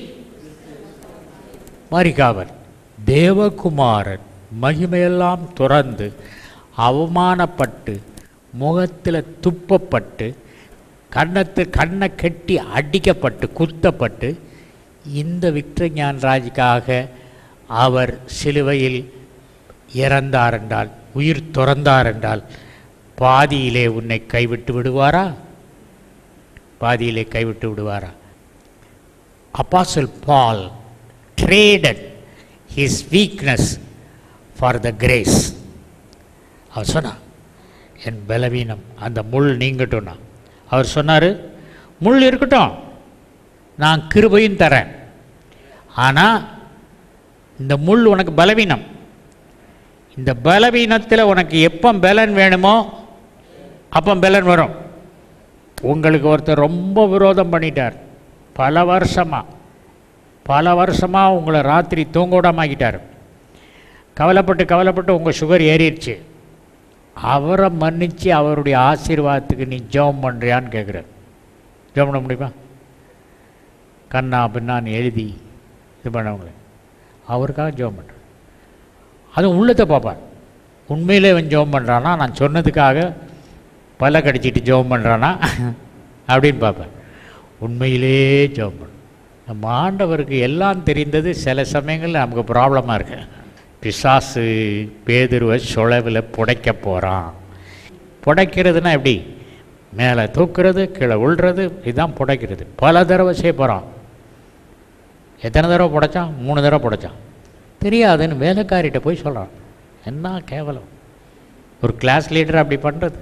மறிகாவர் தேவகுமாரன் மகிமையெல்லாம் துறந்து அவமானப்பட்டு முகத்தில் துப்பப்பட்டு கண்ணத்து கண்ணை கட்டி அடிக்கப்பட்டு குத்தப்பட்டு இந்த விக்டர் ராஜுக்காக அவர் சிலுவையில் இறந்தார் என்றால் உயிர் துறந்தார் என்றால் பாதியிலே உன்னை கைவிட்டு விடுவாரா பாதியிலே கைவிட்டு விடுவாரா apostle Paul traded his weakness for the grace அவர் சொன்னார் என் பலவீனம் அந்த முள் நீங்கட்டும்னா அவர் சொன்னார் முள் இருக்கட்டும் நான் கிருபையும் தரேன் ஆனால் இந்த முள் உனக்கு பலவீனம் இந்த பலவீனத்தில் உனக்கு எப்போ பலன் வேணுமோ அப்போ பலன் வரும் உங்களுக்கு ஒருத்தர் ரொம்ப விரோதம் பண்ணிட்டார் பல வருஷமாக பல வருஷமாக உங்களை ராத்திரி தூங்க விடாமாக்கிட்டார் கவலைப்பட்டு கவலைப்பட்டு உங்கள் சுகர் ஏறிடுச்சு அவரை மன்னித்து அவருடைய ஆசீர்வாதத்துக்கு நீ ஜெபம் பண்ணுறியான்னு கேட்குறார் ஜெபம் பண்ண முடியுமா கண்ணா பின்னான்னு எழுதி இது பண்ணவங்களே அவருக்காக ஜெபம் பண்ணுறேன் அதுவும் உள்ளத்தை பார்ப்பார் உண்மையிலே இவன் ஜெபம் பண்ணுறானா நான் சொன்னதுக்காக பல்ல கடிச்சிட்டு ஜெபம் பண்ணுறானா அப்படின்னு பார்ப்பேன் உண்மையிலே ஜெபம் பண்ணும் நம்ம ஆண்டவருக்கு எல்லாம் தெரிந்தது சில சமயங்களில் நமக்கு ப்ராப்ளமாக இருக்கு பிசாசு பேதுருவை சுழவில் புடைக்க போகிறான் புடைக்கிறதுனா எப்படி மேலே தூக்குறது கீழே விழுறது இதுதான் புடைக்கிறது பல தடவை செய்ய போகிறான் எத்தனை தடவை புடைச்சான் மூணு தடவை புடைச்சான் தெரியாதுன்னு வேலைக்காரிட்ட போய் சொல்கிறான் என்ன கேவலம் ஒரு கிளாஸ் லீடர் அப்படி பண்ணுறது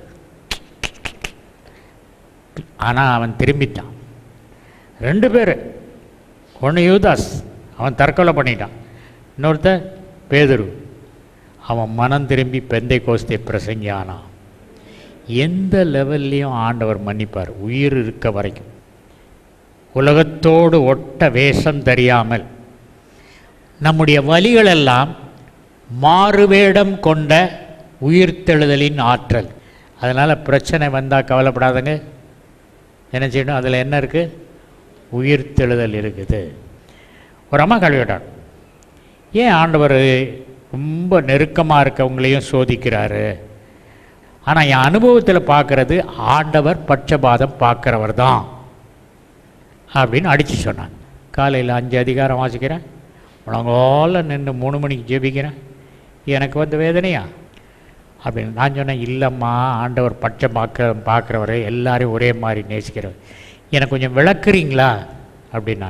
ஆனால் அவன் திரும்பிட்டான் ரெண்டு பேர் ஒன்று யூதாஸ் அவன் தற்கொலை பண்ணிட்டான் இன்னொருத்தன் பேதுரு அவன் மனம் திரும்பி பெந்தை கோஸ்தே பிரசங்கி ஆனான் எந்த லெவல்லையும் ஆண்டவர் மன்னிப்பார் உயிர் இருக்க வரைக்கும் உலகத்தோடு ஒட்ட வேஷம் தெரியாமல் நம்முடைய வழிகளெல்லாம் மாறுவேடம் கொண்ட உயிர்த்தெழுதலின் ஆற்றல் அதனால் பிரச்சனை வந்தால் கவலைப்படாதங்க என்ன செய்யணும் அதில் என்ன இருக்குது உயிர்த்தெழுதல் இருக்குது ஒரு அம்மா கழுவிட்டார் ஏன் ஆண்டவர் ரொம்ப நெருக்கமாக இருக்கவங்களையும் சோதிக்கிறாரு ஆனால் என் அனுபவத்தில் பார்க்குறது ஆண்டவர் பட்சபாதம் பார்க்குறவர் தான் அப்படின்னு அடித்து சொன்னான் காலையில் அஞ்சு அதிகாரம் வாசிக்கிறேன் உலகோல நின்று மூணு மணிக்கு ஜெபிக்கிறேன் எனக்கு வந்து வேதனையா அப்படின்னு நான் சொன்னேன் இல்லைம்மா ஆண்டவர் பட்சம் பார்க்க பார்க்குறவர் எல்லாரையும் ஒரே மாதிரி நேசிக்கிறவர் எனக்கு கொஞ்சம் விளக்குறீங்களா அப்படின்னாங்க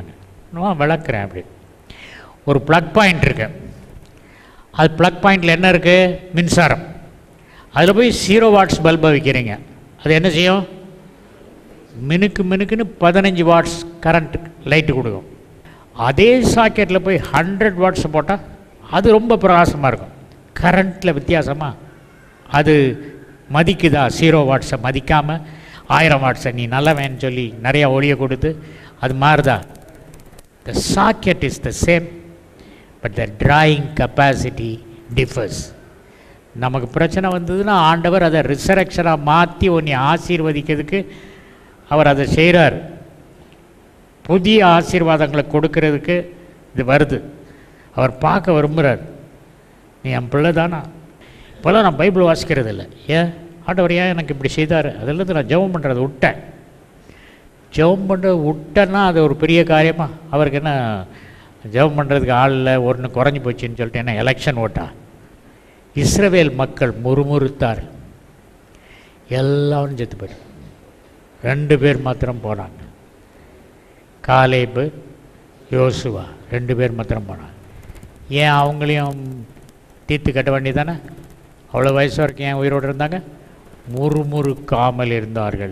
நான் விளக்குறேன் அப்படி ஒரு ப்ளக் பாயிண்ட் இருக்கு அது ப்ளக் பாயிண்டில் என்ன இருக்குது மின்சாரம் அதில் போய் ஜீரோ வாட்ஸ் பல்பை வைக்கிறீங்க அது என்ன செய்யும் மினுக்கு மினுக்குன்னு பதினஞ்சு வாட்ஸ் கரண்ட் லைட்டு கொடுக்கும் அதே சாக்கெட்டில் போய் ஹண்ட்ரட் வாட்ஸ் போட்டால் அது ரொம்ப பிரகாசமாக இருக்கும் கரண்ட்டில் வித்தியாசமாக அது மதிக்குதா ஜீரோ வாட்ஸை மதிக்காமல் ஆயிரம் வாட்ஸை நீ நல்லவன்னு சொல்லி நிறையா ஒளியை கொடுத்து அது மாறுதா the socket is the same but the drawing capacity differs நமக்கு பிரச்சனை வந்ததுன்னா ஆண்டவர் அதை ரிசரக்ஷனாக மாற்றி உன்னை ஆசீர்வதிக்கிறதுக்கு அவர் அதை செய்கிறார் புதிய ஆசீர்வாதங்களை கொடுக்கறதுக்கு இது வருது அவர் பார்க்க விரும்புகிறார் நீ என் பிள்ளை தானா இப்போல்லாம் நான் பைபிள் வாசிக்கிறது இல்லை ஏன் ஆண்டவர் ஏன் எனக்கு இப்படி செய்தார் அதில் நான் ஜெபம் பண்ணுறதை விட்டேன் ஜெபம் பண்ணுறது விட்டேன்னா அது ஒரு பெரிய காரியமா அவருக்கு என்ன ஜெபம் பண்ணுறதுக்கு ஆள் இல்லை ஒன்று குறைஞ்சி போச்சுன்னு சொல்லிட்டு என்ன எலெக்ஷன் ஓட்டா இஸ்ரவேல் மக்கள் முறுமுறுத்தார் எல்லாரும் செத்து போயிட்டு ரெண்டு பேர் மாத்திரம் போனாங்க காலேபு யோசுவா ரெண்டு பேர் மாத்திரம் போனாங்க ஏன் அவங்களையும் தீர்த்து கட்ட வேண்டியதானே அவ்வளோ வயசு வரைக்கும் ஏன் உயிரோடு இருந்தாங்க முறுமுறுக்காமல் இருந்தார்கள்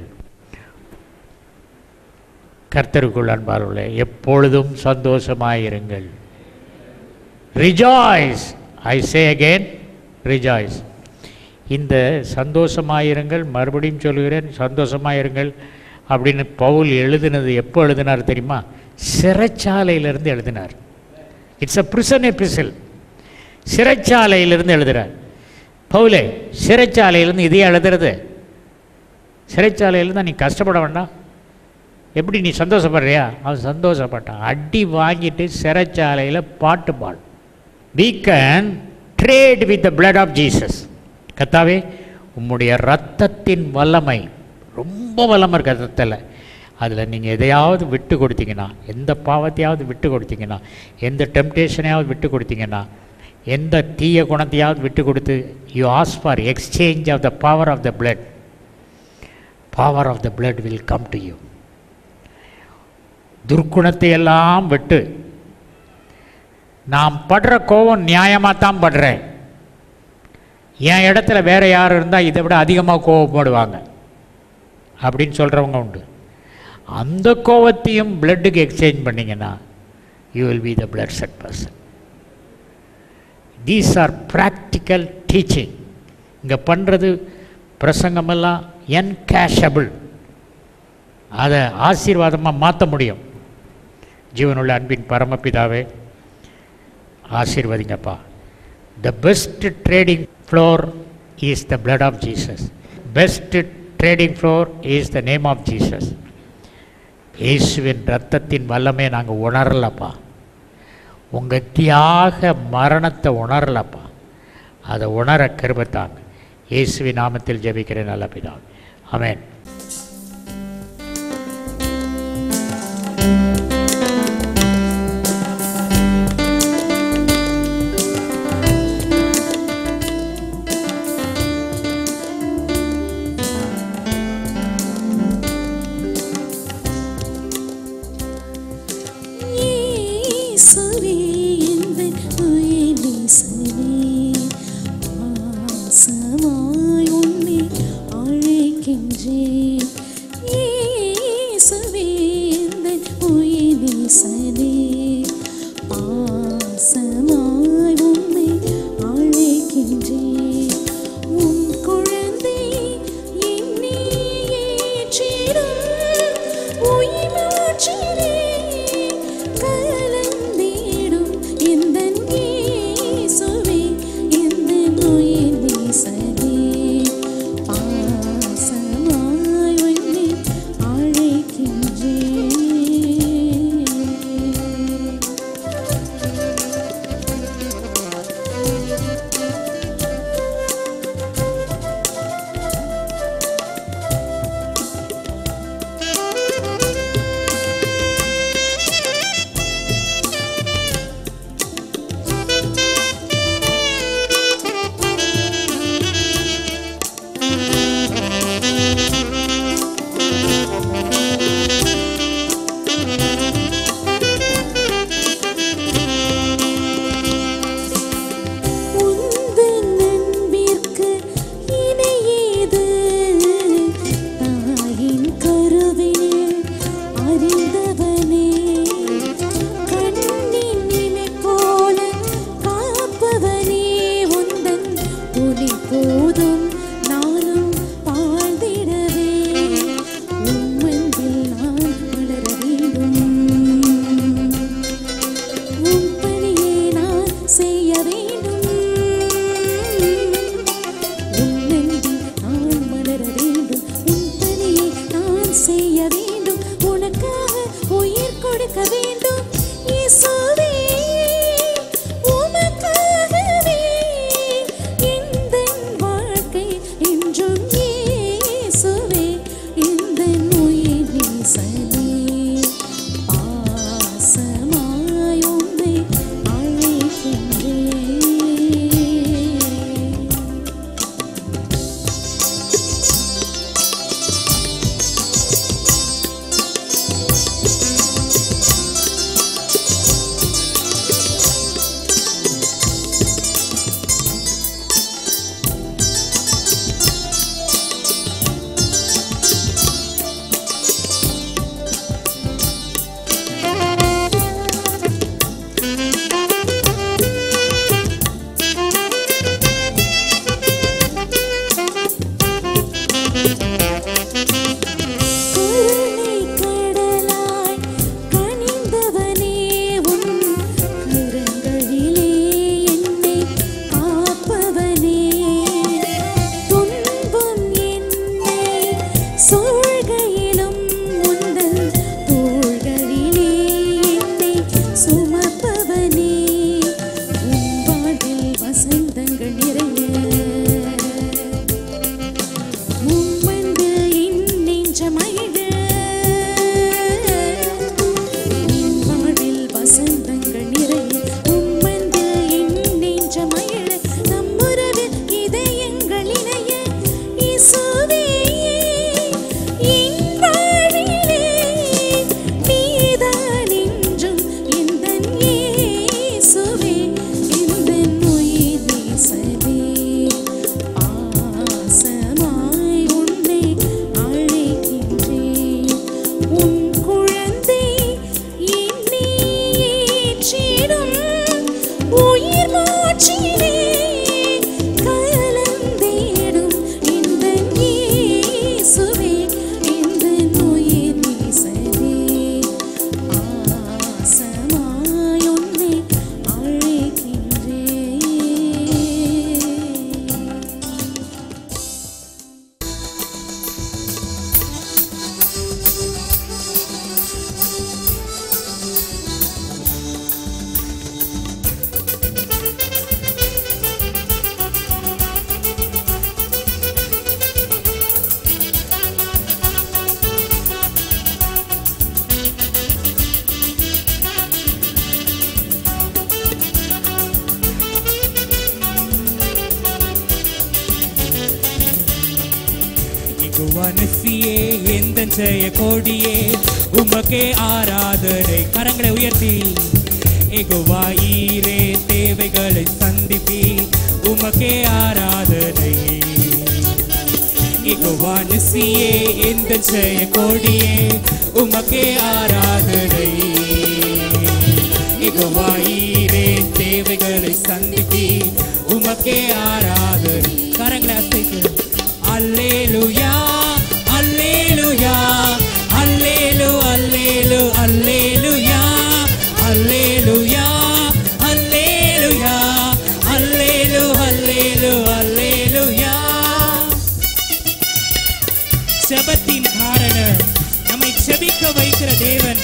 கர்த்தருக்குள் அன்பார்களே எப்பொழுதும் சந்தோஷமாயிருங்கள் rejoice I say again rejoice இந்த சந்தோஷமாயிருங்கள் மறுபடியும் சொல்கிறேன் சந்தோஷமாயிருங்கள் அப்படின்னு பவுல் எழுதினது எப்போ எழுதினார் தெரியுமா சிறைச்சாலையிலிருந்து எழுதினார் இட்ஸ் அ பிரிசன் எபிசில் சிறைச்சாலையிலிருந்து எழுதுகிறார் பவுலே சிறைச்சாலையிலேருந்து இதையே எழுதுறது சிறைச்சாலையிலேருந்து நீ கஷ்டப்பட வேண்டாம் எப்படி நீ சந்தோஷப்படுறியா அவன் சந்தோஷப்பட்டான் அடி வாங்கிட்டு சிறைச்சாலையில் பாட்டு பாடு we can trade with the blood of Jesus கத்தாவே உம்முடைய ரத்தத்தின் வல்லமை ரொம்ப வல்லமை இருக்கு ரத்தத்தில் அதில் நீங்கள் எதையாவது விட்டு கொடுத்தீங்கன்னா எந்த பாவத்தையாவது விட்டு கொடுத்தீங்கன்னா எந்த டெம்டேஷனையாவது விட்டு கொடுத்தீங்கன்னா எந்த தீய குணத்தையாவது விட்டு கொடுத்து you ask for exchange of the power of the blood power of the blood will come to you துர்க்குணத்தை எல்லாம் விட்டு நான் படுற கோபம் நியாயமாக தான் படுறேன் என் இடத்துல வேற யார் இருந்தால் இதை விட அதிகமாக கோவப்படுவாங்க அப்படின்னு சொல்கிறவங்க உண்டு அந்த கோவத்தையும் பிளட்டுக்கு எக்ஸ்சேஞ்ச் பண்ணிங்கன்னா you will be the blood set person these are practical teaching இங்கே பண்ணுறது பிரசங்கமெல்லாம் என்கேஷபிள் அதை ஆசீர்வாதமாக மாற்ற முடியும் ஜீவனுள்ள அன்பின் பரமபிதாவே ஆசீர்வதிங்கப்பா the best trading floor is the blood of Jesus best trading floor is the name of Jesus இயேசுவின் ரத்தத்தின் வல்லமே நாங்கள் உணரலப்பா உங்கள் தியாக மரணத்தை உணரலப்பா அதை உணர கருபத்தாங்க இயேசுவின் நாமத்தில் ஜெபிக்கிறேன் நல்ல பிதாவே ஆமென் இயேசுவே எந்தன் உயிர்நேசரே, பாசமாய் உன்னை அழைக்கின்றேன். இயேசுவே எந்தன் உயிர்நேசரே, பாசமாய் உன்னை அழைக்கின்றேன். உன் குழந்தை என்னை ஏற்றிடும் உயிர்நாற்றிலே கலந்திடும் எந்தன் இயேசுவே, எந்தன் உயிர் நேசரே. பாசமாய் உன்னை அழைக்கின்றேன் எகுவனசியே எந்த ஜெய கோடியே உமக்கே ஆராதனை கரங்களை உயர்த்தி எகுவாயிரே தேவைகளை சந்திப்பி உமக்கே ஆராதனை எகுவானசியே எந்த ஜெய கோடியே உமக்கே ஆராதனை எகுவாயிரே தேவைகளை சந்திப்பி உமக்கே ஆராதனை கரங்களை அசைத்து அல்லேலுயா அல்லேலுயா அல்லேலு அல்லேலு அல்லேலுயா அல்லேலுயா அல்லேலுயா அல்லேலு அல்லேலு அல்லேலுயா ஜெபத்தின் காரணர் நம்மை ஜெபிக்க வைக்கிற தேவன்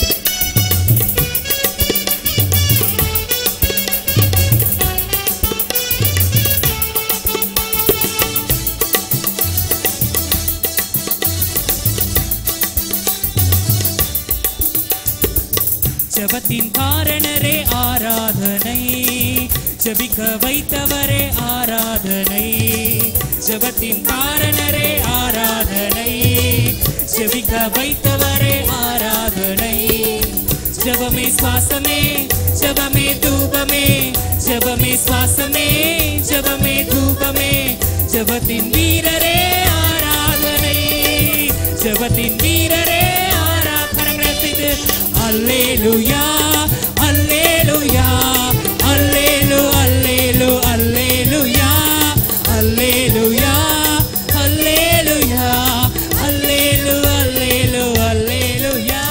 ஜெபத்தின் காரணரே ஆராதனை ஜெபிக்க வைத்தவரே ஆராதனை ஜெபத்தின் காரணரே ஆராதனை ஜெபிக்க வைத்தவரே ஆராதனை ஜெபமே சுவாசமே ஜெபமே தூபமே ஜெபமே சுவாசமே ஜெபமே தூபமே ஜெபத்தின் வீரரே ஆராதனை ஜெபத்தின் வீரரே ஆராதனை செய்து அல்லேலுயா அல்லேலுயா அல்லேலு அல்லேலு அல்லேலுயா அல்லேலுயா அல்லேலுயா அல்லேலு அல்லேலு அல்லேலுயா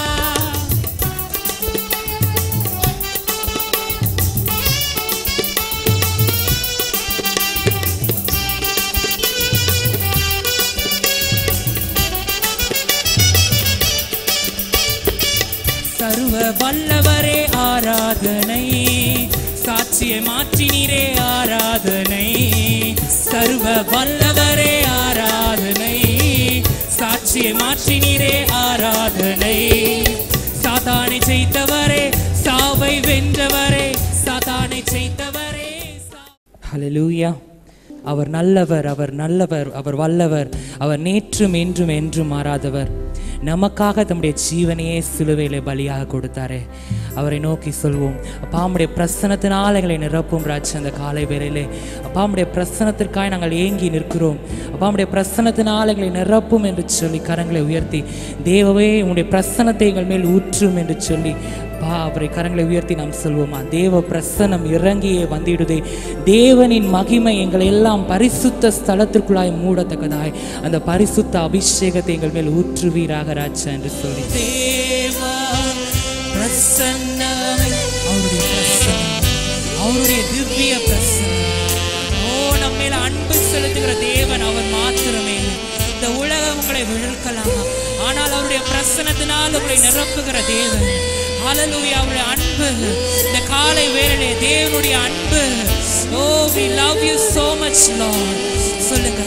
சர்வ வல்லவரே ஆராதனை சாட்சியை மாற்றினீரே ஆராதனை சர்வ வல்லவரே ஆராதனை சாட்சியை மாற்றினீரே ஆராதனை சாத்தானை ஜெயித்தவரே சாவை வென்றவரே சாத்தானை ஜெயித்தவரே சா- ஹalleluya அவர் நல்லவர் அவர் நல்லவர் அவர் வல்லவர் அவர் நேற்றும் என்றும் என்றும் மாறாதவர் நமக்காக தம்முடைய ஜீவனையே சிலுவையிலே பலியாக கொடுத்தாரே அவரை நோக்கி சொல்வோம் அப்பாமுடைய பிரசனத்தினால் எங்களை நிரப்பும் ராஜ் அந்த காலை வேளையிலே அப்பாமுடைய பிரசனத்திற்காக நாங்கள் ஏங்கி நிற்கிறோம் அப்பாமுடைய பிரசனத்தினால் எங்களை நிரப்பும் என்று சொல்லி கரங்களை உயர்த்தி தேவவே உங்களுடைய பிரசனத்தை எங்கள் மேல் ஊற்றும் என்று சொல்லி பா அவரை கரங்களை உயர்த்தி நாம் சொல்வோமா தேவ பிரசனம் இறங்கியே வந்திடுதே தேவனின் மகிமை எங்களை எல்லாம் பரிசுத்த ஸ்தலத்திற்குள்ளாய் மூடத்தக்கதாய் அந்த பரிசுத்த அபிஷேகத்தை எங்கள் மேல் ஊற்றுவீராக ராஜா என்று சொல்லி தேவா பிரசன்னமே அவருடைய பிரசன்னம் அவருடைய திவ்ய பிரசன்னம் ஓ நம்ம மேல அன்பு செலுத்துகிற தேவன் அவர் மாத்திரமே இந்த உலகம் உங்களை விழுக்கலாம் ஆனால் அவருடைய பிரசனத்தினால் உங்களை நிரப்புகிற தேவன் ஹalleluya அவருடைய அன்பு இந்த காலை வேளையிலே தேவனுடைய அன்பு ஓ we love you so much lord சொல்லுங்க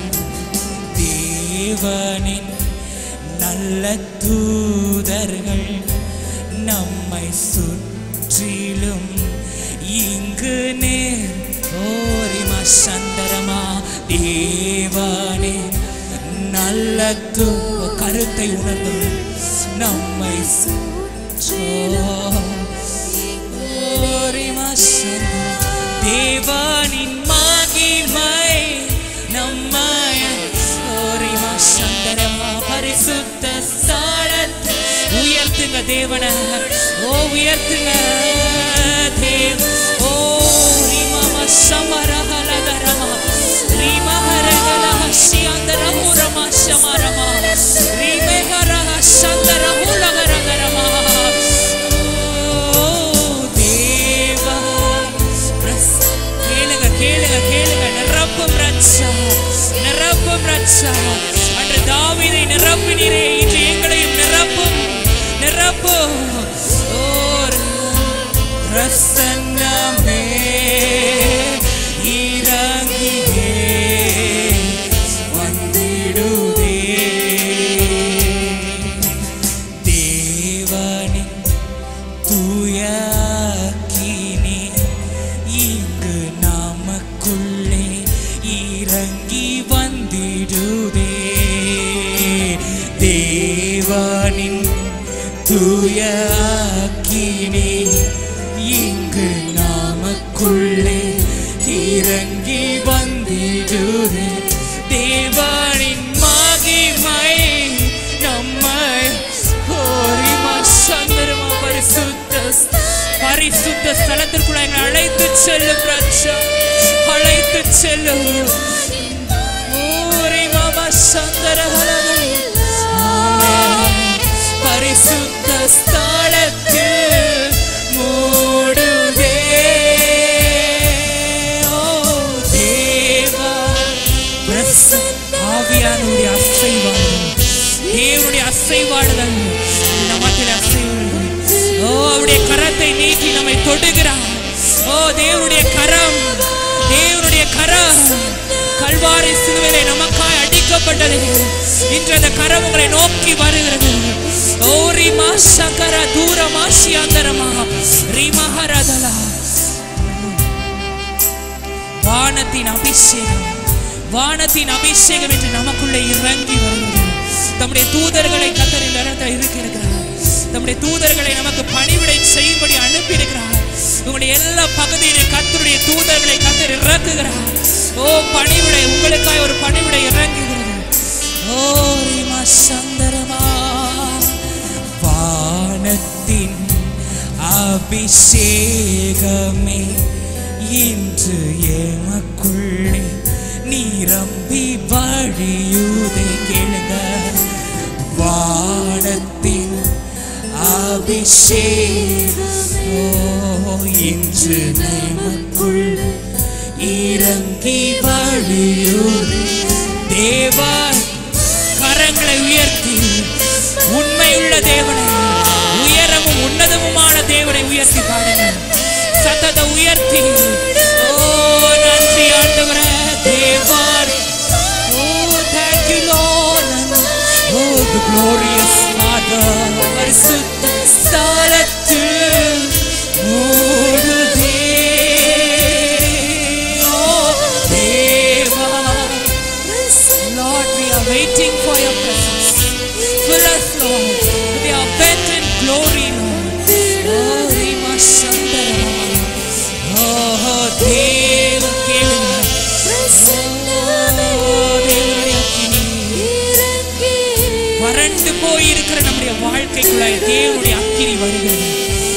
தேவனின் நல்ல தூதர்கள் நம்மை சுற்றிலும் இங்கு நேர் ஓரிமா சந்தரமா தேவனே நல்ல தூ கருத்தை உணர்ந்து நம்மை ஓரிமா சந்தரம் தேவனின் மகிமை நம்மை ஓரிமா சந்தரமா பரிசுத்த ஸ்தலத்தில் உயர்த்துங்க தேவன ஓ உயர்த்துங்க தேவ ஓ ரிமம சமரகலகரமா ரிமஹரகலஹ சியந்தரமுரமா சமரமா ரிமேகரஹ சந்தரமுலகரகரமா ஓ தேவா பிரஸ் கேளுங்க கேளுங்க கேளுங்க நிரப்பும் ரட்சா நிரப்பும் ரட்சா அன்று தாவீதை நிரப்பினீரே இன்று எங்களையும் நிரப்பும் நிரப்பும் ஓர் பிரசன்னமே இறங்கியே வந்திடுதே தேவனின் தூய அக்கினி இங்கு நமக்குள்ளே இறங்கி வந்திடுதே அக்கினி இங்கு நமக்குள்ளே இறங்கி வந்திடுதே தேவனின் மகிமை நம்மை ஓரிமா சந்திரமா பரிசுத்த பரிசுத்த ஸ்தலத்திற்குள்ள எங்களை அழைத்து செல்லும் ரட்சா அழைத்து செல்லும் ஓரிமா சந்திரகலவை பரிசுத்த ஸ்தலத்தில் மூடுதே ஓ தேவா பிரசன்ன ஆவியானுடைய அசைவாடுதல் தேவனுடைய அசைவாடுதல் நமக்கு அசைவாடுதல் ஓ அவருடைய கரத்தை நீட்டி நம்மை தொடுகிறார் ஓ தேவனுடைய கரம் தேவனுடைய கரம் கல்வாரி சிலுவையிலே நமக்காய் அடிக்கப்பட்டது இன்று அந்த கரம் உங்களை நோக்கி வருகிறது ஓ ரிமா சகர தூரமா சியாந்தரமா ரிமஹரதலா வானத்தின் அபிஷேகம் வானத்தின் அபிஷேகம் என்று நமக்குள்ளே இறங்கி வருகிறது தம்முடைய தூதர்களை கத்தர் இந்த இடத்துல இருக்கிறார் தம்முடைய தூதர்களை நமக்கு பணிவிடை செய்யும்படி அனுப்பி இருக்கிறார் உங்களுடைய எல்லா பகுதியிலும் கத்தருடைய தூதர்களை கத்தர் இறக்குகிறார் ஓ பணிவிடை உங்களுக்காய் ஒரு பணிவிடை இறங்குகிறது ஓ ரிமா சந்தரமா வானத்தின் அபிஷேகமே இன்று எமக்குள்ளே நிரம்பி வழியுதை கேளுங்க வானத்தின் அபிஷேகமோ இன்று நமக்குள் இறங்கி வழியுதை தேவா கரங்களை உயர்த்தி உண்மையுள்ள தேவனை உயரமும் உன்னதமுமான தேவனை உயர்த்தி பாடுங்க சத்தத்தை உயர்த்தி ஓ நன்றி ஆண்டவரே தேவார் ஓ thank you Lord O the glorious Father பரிசுத்த ஸ்தலத்தில் மூடுதே ஓ தேவா Lord, we are waiting for your presence. Fill us, Lord, with your abundant glory, Lord. Oh, Rima Shandara. Oh, Deva Kelina. Oh, தேவனுடைய அக்கினி. வறண்டு போயிருக்கிற நம்முடைய வாழ்க்கைக்குள்ள தேவனுடைய அக்கினி வருகிறது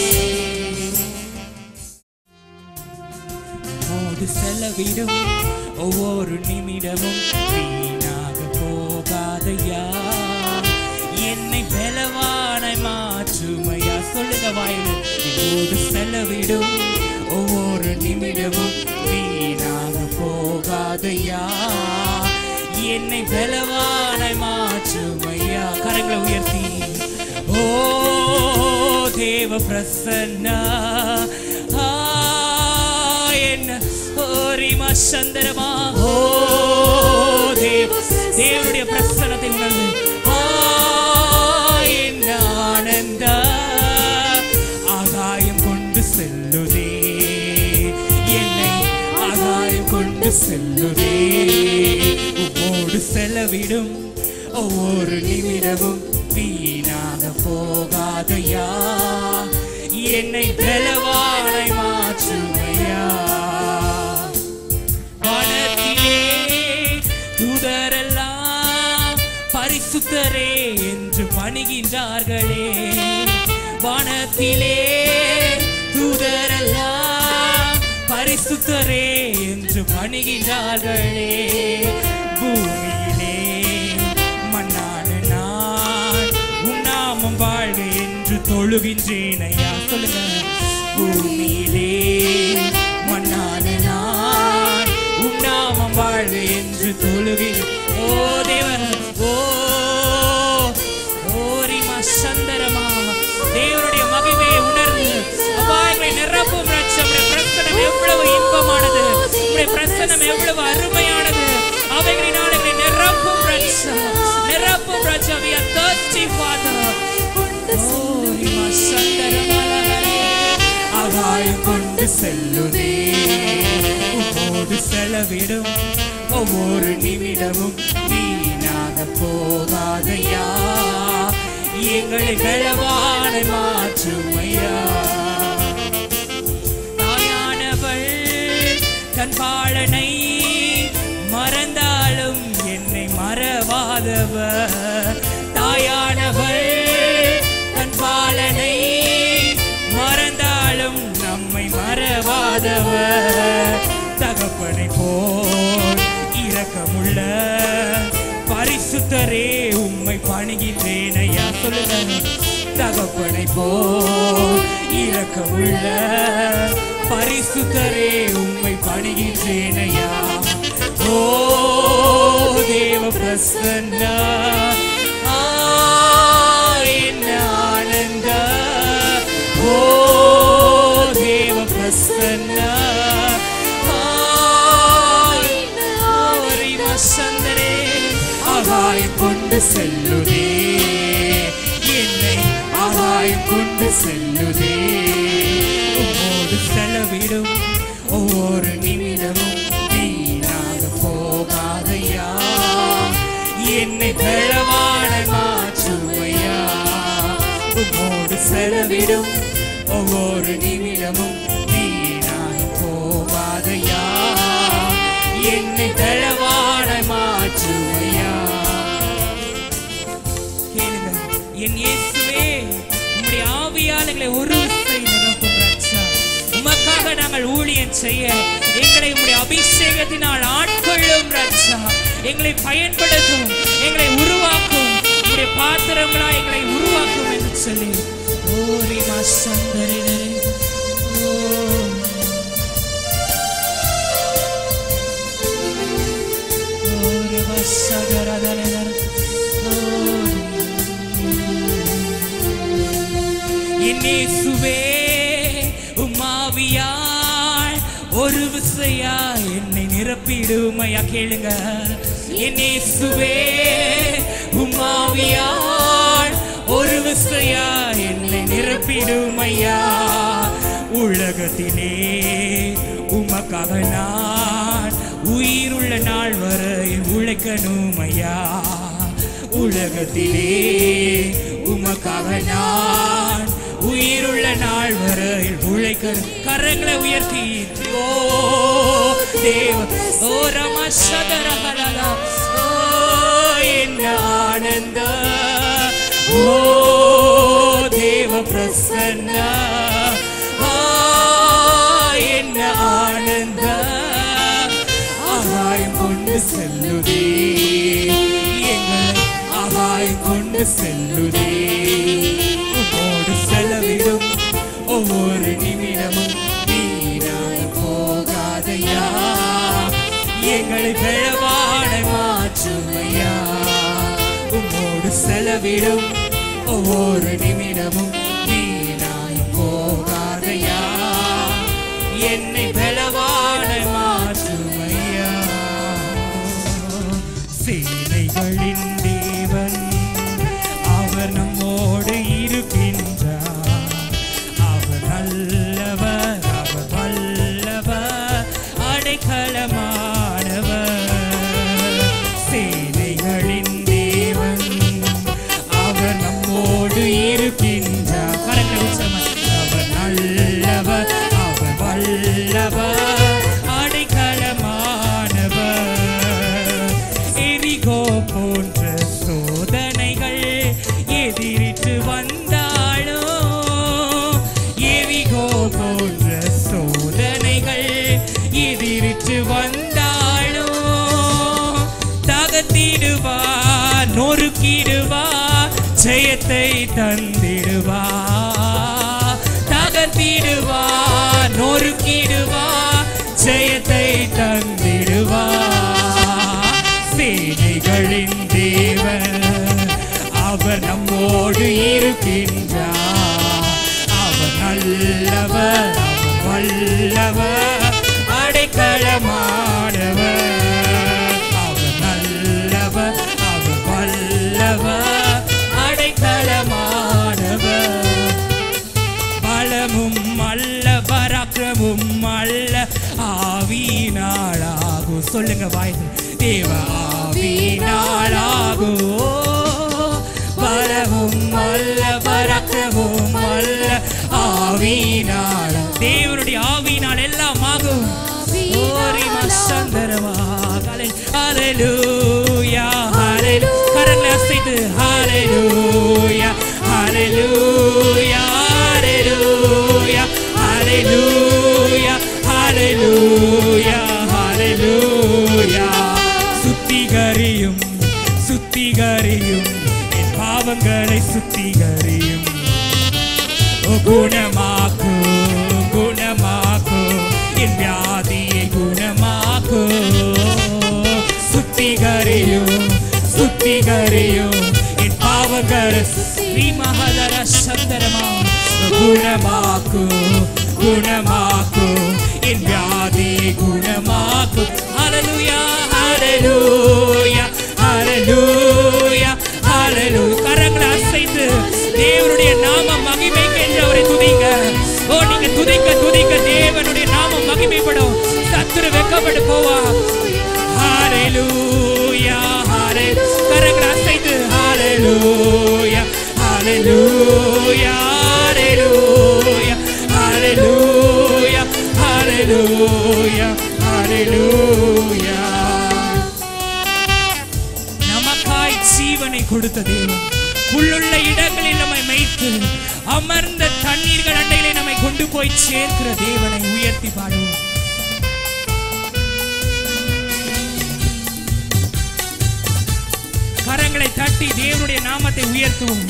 மோது செலவிடும் ஒவ்வொரு நிமிடமும் வீணாக போகாதையா என்னை பலவானை மாற்றுமையா சொல்லுங்க வாயில் மோது செலவிடும் ஒவ்வொரு நிமிடமும் வீணாக போகாதையா என்னை பலவானை மாற்றுமையா கரங்களை உயர்த்தி ஓ தேவ பிரசன்னா ஆ, என்ன ஓரிமா சந்திரமா ஓ தேவ தேவனுடைய பிரசனத்தை உணர்ந்து ஆ, என்ன ஆனந்த ஆகாயம் கொண்டு செல்லுதே என்னை ஆகாயம் கொண்டு செல்லுதே உம்மோடு செலவிடும் ஒவ்வொரு நிமிடமும் வீணாக போகாதையா என்னை பலவானை மாற்றுமையா வானத்திலே தூதரெல்லாம் பரிசுத்தரே என்று பணிகின்றார்களே வானத்திலே தூதரெல்லாம் பரிசுத்தரே என்று பணிகின்றார்களே பூமியிலே மண்ணான நான் உண்ணாமம் வாழ்க என்று தொழுகின்றேன் ஐயா சொல்லுங்க பூமியிலே மண்ணான நான் உண்ணாமம் வாழ்க என்று தொழுகி ஓ தேவன் ஓ ஓரிமா சந்தரமா தேவனுடைய மகிமையை உணர்ந்து அபாயங்களை நிரப்பும் ரட்சம் பிரசனம் எவ்வளவு இன்பமானது உடைய பிரசனம் எவ்வளவு அருமையானது அவைகளினால் எங்களை நிரப்பும் ரட்சம் நிரப்பும் ரட்சம் we are thirsty father ஓரிமா சந்தரமலகரே ஆகாயம் கொண்டு செல்லுதே உம்மோடு செலவிடும் ஒவ்வொரு நிமிடமும் வீணாக போகாதையா எங்களை பலவான மாற்றுமையா தாயானவள் தன் பாலனை மறந்தாலும் என்னை மறவாதவர் தாயானவள் தன் பாலனை மறந்தாலும் நம்மை மறவாதவர் தகப்பனை போல் இரக்கமுள்ள பரிசுத்தரே உம்மை பணிகின்றேன் ஐயா சொல்லுங்க தகப்பனை போல் இரக்கமுள்ள பரிசுத்தரே உம்மை பணிகின்றேன் ஐயா ஓ தேவ பிரசன்னா ஆ, என்ன ஆனந்த ஓ தேவ பிரசன்னா ஆ, ஓரி வசந்தரே ஆகாயம் கொண்டு செல்லுதே என்னை ஆகாயம் கொண்டு செல்லுதே உம்மோடு செலவிடும் ஒவ்வொரு நிமிடமும் வீணாக போகாதையா என்னை பெறவான மாற்றுமையா உம்மோடு செலவிடும் ஒவ்வொரு நிமிடமும் வீணாக போகாதையா என்னை பெறவான மாற்றுமையா கேளுங்க என் இயேசுவே உம்முடைய ஆவியால் எங்களை ஒரு விசை நிரப்பும் ரட்சா உமக்காக நாங்கள் ஊழியம் செய்ய எங்களை உம்முடைய அபிஷேகத்தினால் ஆட்கொள்ளும் ரட்சா எங்களை பயன்படுத்தும் எங்களை உருவாக்கும் உம்முடைய பாத்திரங்களா எங்களை உருவாக்கும் என்று சொல்லி ஓரி மாசந்தரிலே ஓ ஓரி மாசகரதரதர என் இயேசுவே உமாவியால் ஒரு விசையா என்னை நிரப்பிடுமையா கேளுங்க என் இயேசுவே உமாவியால் ஒரு விசையா என்னை நிரப்பிடுமையா உலகத்திலே உமக்காக நான் உயிருள்ள நாள் வரை உழைக்கணுமையா உலகத்திலே உமக்காக நான் உயிருள்ள நாள் வரையில் உழைக்க கரங்களை உயர்த்தி ஓ தேவ ஓ ரமசதரகலா ஓ என்ன ஆனந்த ஓ தேவ பிரசன்ன ஆ, என்ன ஆனந்த ஆகாயம் கொண்டு செல்லுதே எங்களை ஆகாயம் கொண்டு செல்லுதே உன்னோடு செலவிடும் ஒவ்வொரு நிமிடமும் வீணாக போகாதையா எங்களை பெறவாட மாற்றுமையா உம்மோடு செலவிடும் ஒவ்வொரு நிமிடமும் வீணாய் போகாதையா என்னை பலவான மாற்றுமையா சேனைகளின் தேவன் அவர் நம்மோடு இருக்கின்றார் அவர் நல்லவர் அவர் வல்லவர் அடைக்கலமானவர் சேனைகளின் தேவன் அவர் நம்மோடு இருக்கின்றார் கரங்களை உச்சமா அவர் நல்லவர் அவர் வல்லவர் அடைக்கலமானவர் எரிகோ போன்ற சோதனைகள் எதிரிட்டு வந்தாலும் எரிகோ போன்ற சோதனைகள் எதிரிட்டு வந்தாலும் தகத்திடுவா நொறுக்கிடுவா ஜெயத்தை தந்திடுவா தகர்த்திடுவா நொறுக்கிடுவா ஜெயத்தை தந்திடுவா சேனைகளின் தேவன் அவர் நம்மோடு இருக்கின்றார் அவர் நல்லவர் அவர் வல்லவர் அடைக்கலமானவர் அவர் நல்லவர் அவர் வல்லவர் அடைக்கலமானவர் பலமும் அல்ல பராக்கிரமும் அல்ல ஆவினாளாகும் சொல்லுங்க வாய் தேவ ஆவினாளாகும் வரவும் அல்ல பறக்கவும் அல்ல ஆவியினால் தேவனுடைய ஆவியினால் எல்லாம் ஆகும் ஓரி மசந்தரமா ஹalleluya ஹalleluya கரங்களை அசைத்து ஹalleluya ஹalleluya ஹalleluya ஹalleluya ஹalleluya ஹalleluya சுத்திகரியும் சுத்திகரியும் என் பாவங்களை சுத்திகரியும் ஓ, குணமாக்கும் குணமாக்கும் என் வியாதியை குணமாக்கும் சுத்திகரியும் சுத்திகரியும் என் பாவங்களை ஸ்ரீமஹதர சந்தரமா குணமாக்கும் குணமாக்கும் என் வியாதியை குணமாக்கும் ஹalleluya ஹalleluya ஹalleluya ஹalleluya கரங்களை அசைத்து தேவனுடைய நாமம் மகிமைக்கு என்று அவரை துதிங்க ஓ நீங்க துதிக்க துதிக்க தேவனுடைய நாமம் மகிமைப்படும் சத்துரு வெக்கப்பட்டு போவா ஹalleluya ஹalleluya கரங்களை அசைத்து ஹalleluya ஹalleluya ஹalleluya ஹalleluya ஹalleluya ஹalleluya நமக்காய் ஜீவனை கொடுத்த தேவன் உள்ளுள்ள இடங்களில் நம்மை மேய்த்து அமர்ந்த தண்ணீர்கள் அண்டையிலே நம்மை கொண்டு போய் சேர்க்கிற தேவனை உயர்த்தி பாடுவோம் கரங்களை தட்டி தேவனுடைய நாமத்தை உயர்த்துவோம்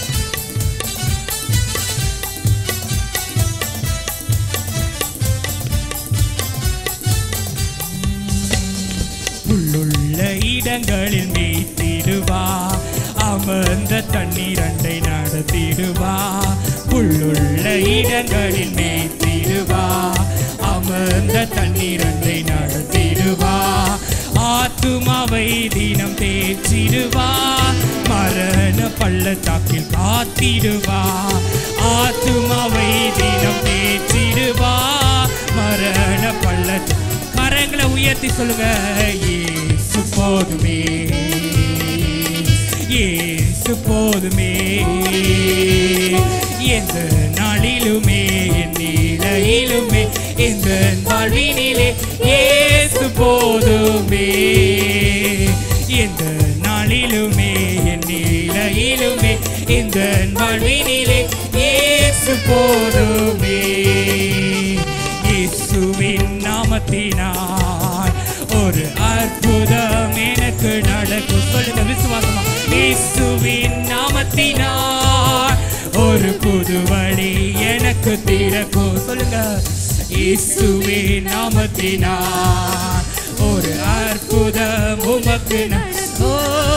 உள்ளுள்ள இடங்களில் மேய்த்திடுவா அமர்ந்த தண்ணீரண்டை நடத்திடுவா உள்ளுள்ள இடங்களில் மேய்த்திடுவா அமர்ந்த தண்ணீரண்டை நடத்திடுவா ஆத்துமாவை தினம் தேய்ச்சிடுவா மரண பள்ளத்தாக்கில் காத்திடுவா ஆத்துமாவை தினம் தேய்ச்சிடுவா மரண பள்ளத்தாக்கில் கரங்களை உயர்த்தி சொல்லுங்க ஏசு போதுமே ஏசு போதுமே எந்த நாளிலுமே என் நிலையிலுமே எந்த வாழ்வினிலே ஏசு போதுமே எந்த நாளிலுமே என் நிலையிலுமே எந்த வாழ்வினிலே ஏசு போதுமே இயேசுவின் நாமத்தினால் ஒரு அற்புதம் எனக்கு நடக்கும் சொல்லுங்க விசுவாசமா இயேசுவின் நாமத்தினால் ஒரு புது வழி எனக்கு திறக்கும் சொல்லுங்க இயேசுவின் நாமத்தினால் ஒரு அற்புதம் உமக்கு நான் ஓ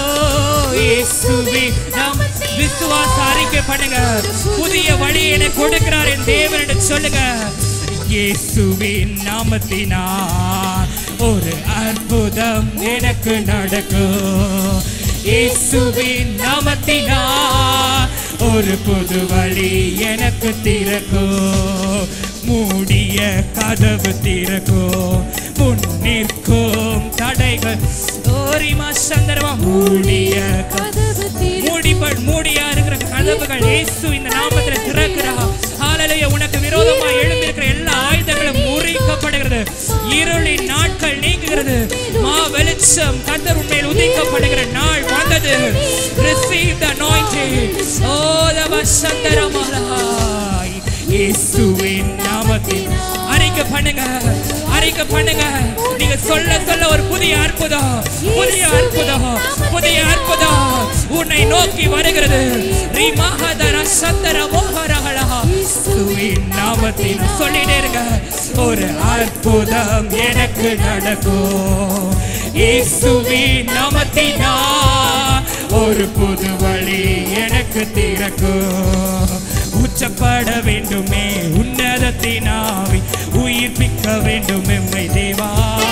இயேசுவின் நாம விசுவாச அறிக்கை பண்ணுங்க புதிய வழி எனக்கு கொடுக்கிறார் என் தேவன் என்று சொல்லுங்க இயேசுவின் நாமத்தினால் ஒரு அற்புதம் எனக்கு நடக்கும் இயேசுவின் நாமத்தினால் ஒரு புது வழி எனக்கு திறக்கும் மூடிய கதவு திறக்கும் முன்னிற்கும் தடைகள் ஓரிமா சந்தரமா மூடிய கதவு மூடி மூடியா இருக்கிற கதவுகள் இயேசு இந்த நாமத்துல திறக்கிறா ஹalleluya உனக்கு விரோதமா எழும்பியிருக்கிற எல்லா ஆயுதங்களும் முறிக்கப்படுகிறது இருளின் நாட்கள் நீங்குகிறது மா வெளிச்சம் கர்த்தர் உண்மையில் உதிக்கப்படுகிற நாள் வந்தது receive the anointing ஓ தவ சந்தரமாலாய் இயேசுவின் நாமத்தில் அறிக்கை பண்ணுங்க அறிக்கை பண்ணுங்க நீங்க சொல்ல சொல்ல ஒரு புதிய அற்புதம் புதிய அற்புதம் புதிய அற்புதம் உன்னை நோக்கி வருகிறது ரீமஹதர சந்தர மோகரகளா இயேசுவின் நாமத்தில் சொல்லிட்டே இருங்க ஒரு அற்புதம் எனக்கு நடக்கும் இயேசுவின் நாமத்தினா ஒரு புது வழி எனக்கு திறக்கும் உச்சப்பட வேண்டுமே உன்னதத்தினாவி உயிர்ப்பிக்க வேண்டும் எம்மை தேவா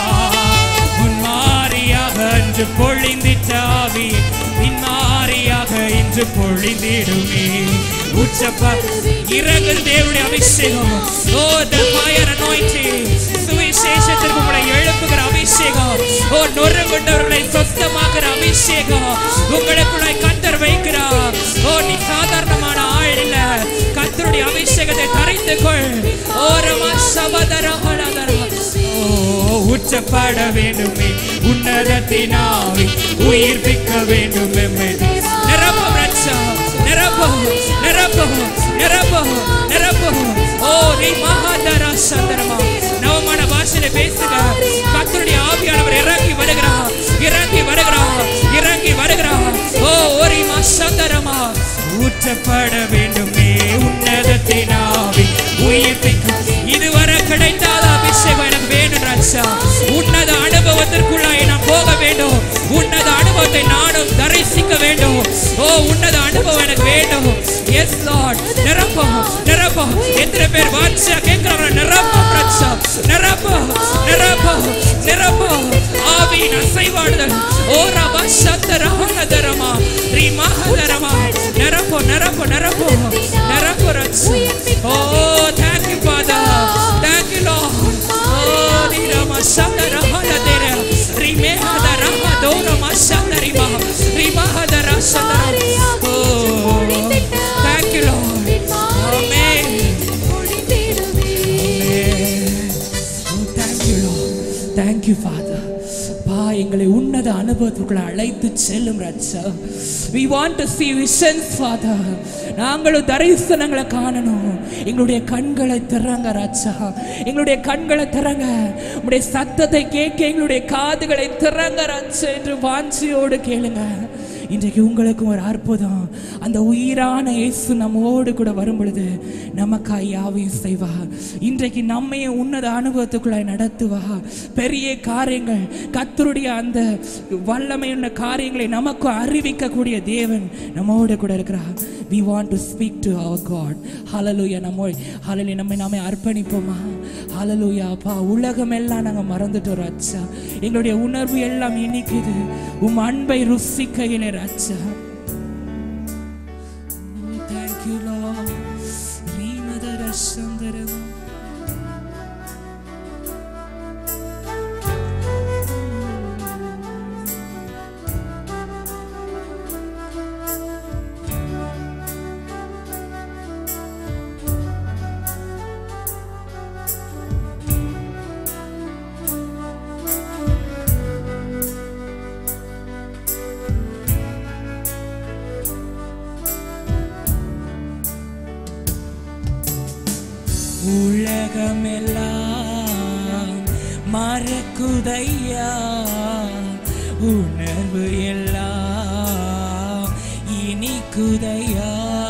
உன்மாரியாக அன்று பொழிந்திட்டாவி பின்மாரியாக இன்று பொழிந்திடுமே உச்சப்ப இறங்கு தேவனுடைய அபிஷேகம் ஓ the fire anointing சுவிசேஷத்திற்கு உங்களை எழுப்புகிற அபிஷேகம் ஓ நொறுங்குண்டவர்களை சொஸ்தமாக்குற அபிஷேகம் உங்களுக்குள்ளாய் கத்தர் வைக்கிறார் ஓ பிடித்துக்கொள் ஓரமா சபதரகலதர ஓ ஊற்றப்பட வேண்டுமே உன்னதத்தினாவி உயிர்ப்பிக்க வேண்டும் எம்மை நிரப்பம் ரட்சா நிரப்பம் நிரப்பம் நிரப்பம் நிரப்பம் ஓ நீ மகாதரா சந்திரமா நவமான பாஷையில பேசுக கத்தருடைய ஆவியானவர் இறங்கி வருகிறார் இறங்கி வருகிறார் இறங்கி வருகிறார் ஓ ஒரு சந்தரமா ஊற்றப்பட வேண்டுமே உன்னதத்தின் ஆவி உயிர்ப்பிக்கும் இதுவரை கிடைத்தாத அபிஷேகம் எனக்கு வேண்டும் ராஜா உன்னத அனுபவத்திற்குள்ளாய் நான் போக வேண்டும் உன்னத அனுபவத்தை நானும் தரிசிக்க வேண்டும் ஓ உன்னத அனுபவம் எனக்கு வேண்டும் எஸ் லார்ட் நிரப்பம் நிரப்பம் எத்தனை பேர் வாட்சா கேட்கிறாங்க நிரப்பம் ராஜா நிரப்பம் நிரப்பம் நிரப்பம் ஆவியின் அசைவாடுதல் ஓ ரபா சத்தரஹனதரமா ரீ மகதரமா நிரப்போ நிரப்போ நிரப்போ நிரப்போ ராஜா ஓ thank you father thank you lord oh நீ ரமா சத்தரஹனதர ரீ மேஹதரஹ தோரமா சத்தரிமா ரீ மகதர சத்தர oh thank you lord amen thank you thank you father பா எங்களை உன்னத அனுபவத்துக்குள்ள அழைத்து செல்லும் ராஜா we want to see visions father நாங்களும் தரிசனங்களை காணணும் எங்களுடைய கண்களை திறங்க ராஜா எங்களுடைய கண்களை திறங்க உங்களுடைய சத்தத்தை கேட்க எங்களுடைய காதுகளை திறங்க ராஜா என்று வாஞ்சியோடு கேளுங்க இன்றைக்கு உங்களுக்கும் ஒரு அற்புதம் அந்த உயிரான இயேசு நம்மோடு கூட வரும் பொழுது நமக்காய் யாவையும் செய்வா இன்றைக்கு நம்மையும் உன்னத அனுபவத்துக்குள்ளாய் நடத்துவா பெரிய காரியங்கள் கத்தருடைய அந்த வல்லமையுள்ள காரியங்களை நமக்கு அறிவிக்கக்கூடிய தேவன் நம்மோடு கூட இருக்கிறார் we want to speak to our god hallelujah நம்ம hallelujah நம்மை நாமே அர்ப்பணிப்போமா hallelujah அப்பா உலகம் எல்லாம் நாங்க மறந்துட்டோம் ராஜா எங்களுடைய உணர்வு எல்லாம் இனிக்குது உம் அன்பை ருசிக்கையிலே ராஜா Thank you, Lord. ரீமதரசந்தரம். உலகமெல்லாம் மறக்குதையா உணர்வு எல்லாம் இனிக்குதையா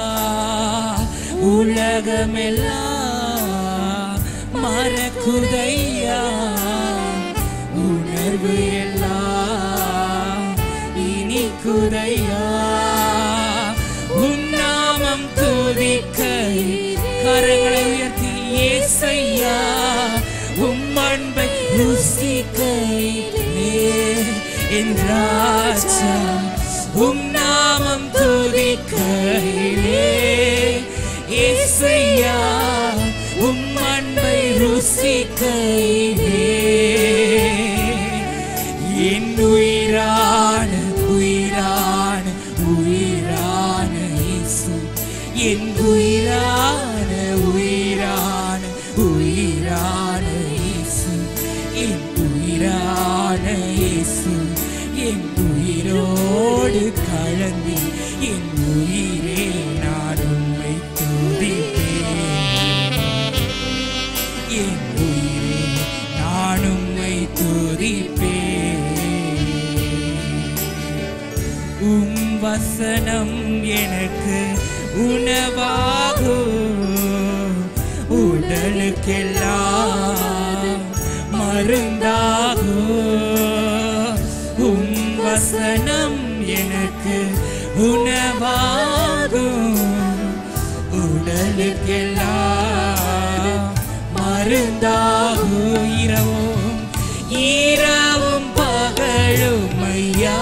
உலகமெல்லாம் மறக்குதையா உணர்வு எல்லாம் இனிக்குதையா உன்னாமம் துதிக்கை கரங்களை உயர்த்தி ஏசையா உம் அன்பை ருசிக்கையிலே என்றாச்சா உம் நாமம் துதிக்கையிலே ஏசையா உம் அன்பை ருசிக்கையிலே என் உயிரான உயிரான உயிரான இயேசு என் உயிரான உயிரான உயிரான இயேசு என் உயிரான இயேசு என் உயிரோடு கலந்து என் உயிரே நான் உம்மை துதிப்பேன் என் உயிரே நான் உம்மை துதிப்பேன் உம் வசனம் எனக்கு உணவாகும் உடலுக்கெல்லாம் மருந்தாகும் உம் வசனம் எனக்கு உணவாகும் உடலுக்கெல்லாம் மருந்தாகும் இரவும் இரவும் பகலும் ஐயா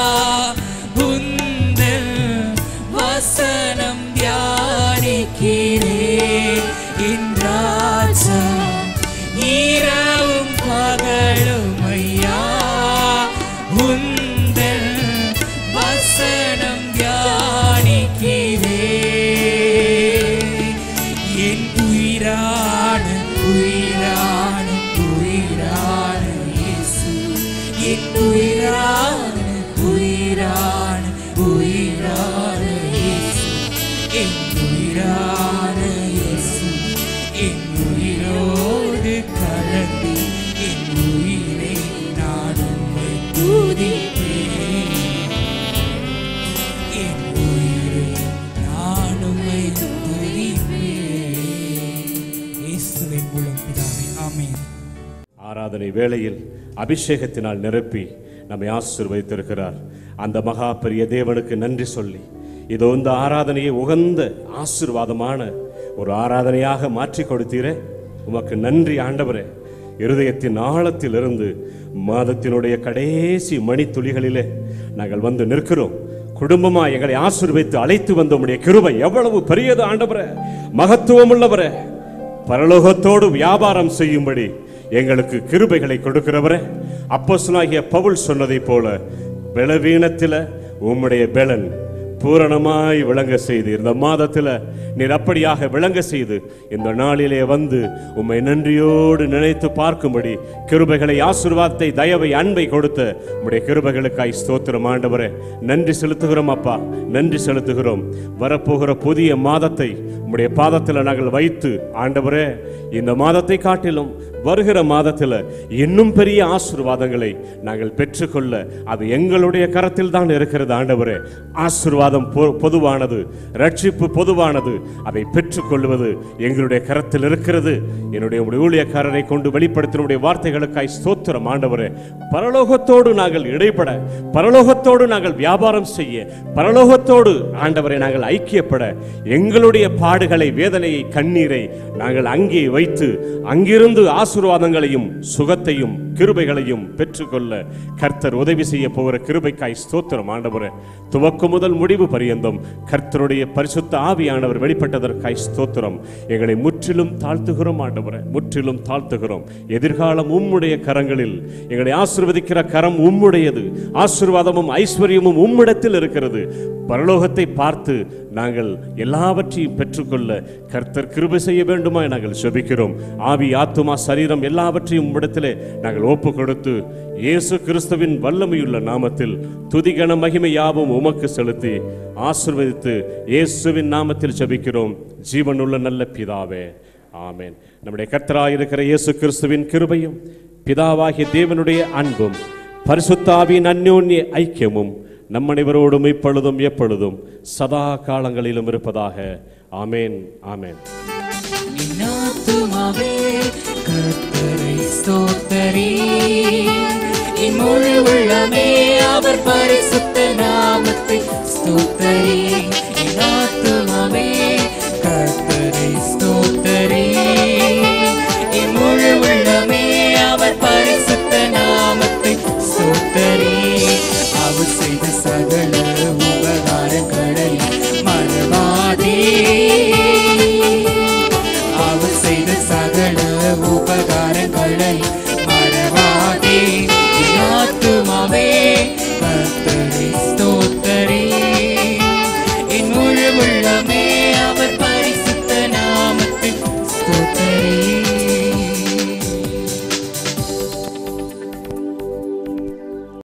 உந்தல் வசனம் தியானிக்கிறேன் என்றாச்சா இரவும் பகலும் ஐயா உந்தல் வசனம் தியானிக்கிறேன் என் உயிரா உயிரோடு கலந்து என் உயிரை நான் உம்மை துதிப்பேன் என் உயிரை நான் உம்மை துதிப்பேன் இயேசுவின் மூலம் பிதாவே ஆமென் ஆராதனை வேளையில் அபிஷேகத்தினால் நிரப்பி நம்மை ஆசீர்வதித்திருக்கிறார் அந்த மகா பெரிய தேவனுக்கு நன்றி சொல்லி இதோ இந்த ஆராதனையை உகந்த ஆசீர்வாதமான ஒரு ஆராதனையாக மாற்றி கொடுத்தீரே உமக்கு நன்றி ஆண்டவரே இருதயத்தின் ஆழத்திலிருந்து மாதத்தினுடைய கடைசி மணித்துளிகளிலே நாங்கள் வந்து நிற்கிறோம் குடும்பமா எங்களை ஆசீர்வதித்து அழைத்து வந்த உம்முடைய கிருபை எவ்வளவு பெரியது ஆண்டவரே மகத்துவம் உள்ளவரே பரலோகத்தோடு வியாபாரம் செய்யும்படி எங்களுக்கு கிருபைகளை கொடுக்கிறவரே அப்போஸ்தலனாகிய பவுல் சொன்னதைப் போல பலவீனத்தில் உம்முடைய பெலன் பூரணமாய் விளங்க செய்து இந்த மாதத்தில் நீர் அப்படியாக விளங்க செய்து இந்த நாளிலே வந்து உம்மை நன்றியோடு நினைத்து பார்க்கும்படி கிருபைகளை ஆசீர்வாதத்தை தயவை அன்பை கொடுத்த உம்முடைய கிருபைகளுக்காய் ஸ்தோத்திரம் ஆண்டவரே நன்றி செலுத்துகிறோம் அப்பா நன்றி செலுத்துகிறோம் வரப்போகிற புதிய மாதத்தை உம்முடைய பாதத்தில் நாங்கள் வைத்து ஆண்டவரே இந்த மாதத்தை காட்டிலும் வருகிற மாதத்தில் இன்னும் பெரிய ஆசீர்வாதங்களை நாங்கள் பெற்றுக்கொள்ள அது எங்களுடைய கரத்தில் தான் இருக்கிறது ஆண்டவரே ஆசீர்வாதம் பொ- பொதுவானது ரட்சிப்பு பொதுவானது அதை பெற்றுக்கொள்வது எங்களுடைய கரத்தில் இருக்கிறது என்னுடைய உம்முடைய ஊழியக்காரரை கொண்டு வெளிப்படுத்தினுடைய வார்த்தைகளுக்காய் ஸ்தோத்திரம் ஆண்டவரே பரலோகத்தோடு நாங்கள் இடைப்பட பரலோகத்தோடு நாங்கள் வியாபாரம் செய்ய பரலோகத்தோடு ஆண்டவரை நாங்கள் ஐக்கியப்பட எங்களுடைய பாடுகளை வேதனையை கண்ணீரை நாங்கள் அங்கே வைத்து அங்கிருந்து ஆசீர்வாதங்களையும் சுகத்தையும் கிருபைகளையும் பெற்றுக்கொள்ள கர்த்தர் உதவி செய்ய போகிற கிருபைக்காய் ஸ்தோத்திரம் ஆண்டவரே துவக்கம் முதல் முடிவு பரியந்தம் கர்த்தருடைய பரிசுத்த ஆவியானவர் வெளிப்பட்டதற்காய் ஸ்தோத்திரம் எங்களை முற்றிலும் தாழ்த்துகிறோம் ஆண்டவரே முற்றிலும் தாழ்த்துகிறோம் எதிர்காலம் உம்முடைய கரங்களில் எங்களை ஆசீர்வதிக்கிற கரம் உம்முடையது ஆசீர்வாதமும் ஐஸ்வர்யமும் உம்மிடத்தில் இருக்கிறது பரலோகத்தை பார்த்து நாங்கள் எல்லாவற்றையும் பெற்றுக்கொள்ள கர்த்தர் கிருபை செய்ய வேண்டுமா நாங்கள் செபிக்கிறோம் ஆவி ஆத்துமா சரீரம் எல்லாவற்றையும் உம்மிடத்திலே நாங்கள் ஒப்பு கொடுத்து இயேசு கிறிஸ்துவின் வல்லமையுள்ள நாமத்தில் துதிகன மகிமை யாவும் உமக்கு செலுத்தி ஆசீர்வதித்து இயேசுவின் நாமத்தில் செபிக்கிறோம் ஜீவனுள்ள நல்ல பிதாவே ஆமென் நம்முடைய கர்த்தராயிருக்கிற இயேசு கிறிஸ்துவின் கிருபையும் பிதாவாகிய தேவனுடைய அன்பும் பரிசுத்தாவின் அந்யோன்ய ஐக்கியமும் நம் அனைவரோடும் இப்பொழுதும் எப்பொழுதும் சதா காலங்களிலும் இருப்பதாக ஆமென் ஆமென் என் ஆத்துமாவே கர்த்தரை ஸ்தோத்தரி என் முழு உள்ளமே அவர் பரிசுத்த நாமத்தை ஸ்தோத்தரி என் ஆத்துமாவே கர்த்தரை ஸ்தோத்தரி என் முழு உள்ளமே அவர் பரிசுத்த நாமத்தை ஸ்தோத்தரி அவர் செய்த சகல உபகாரங்களை மறவாதே அவர் செய்த சகல உபகாரங்களை மறவாதே என் ஆத்துமாவே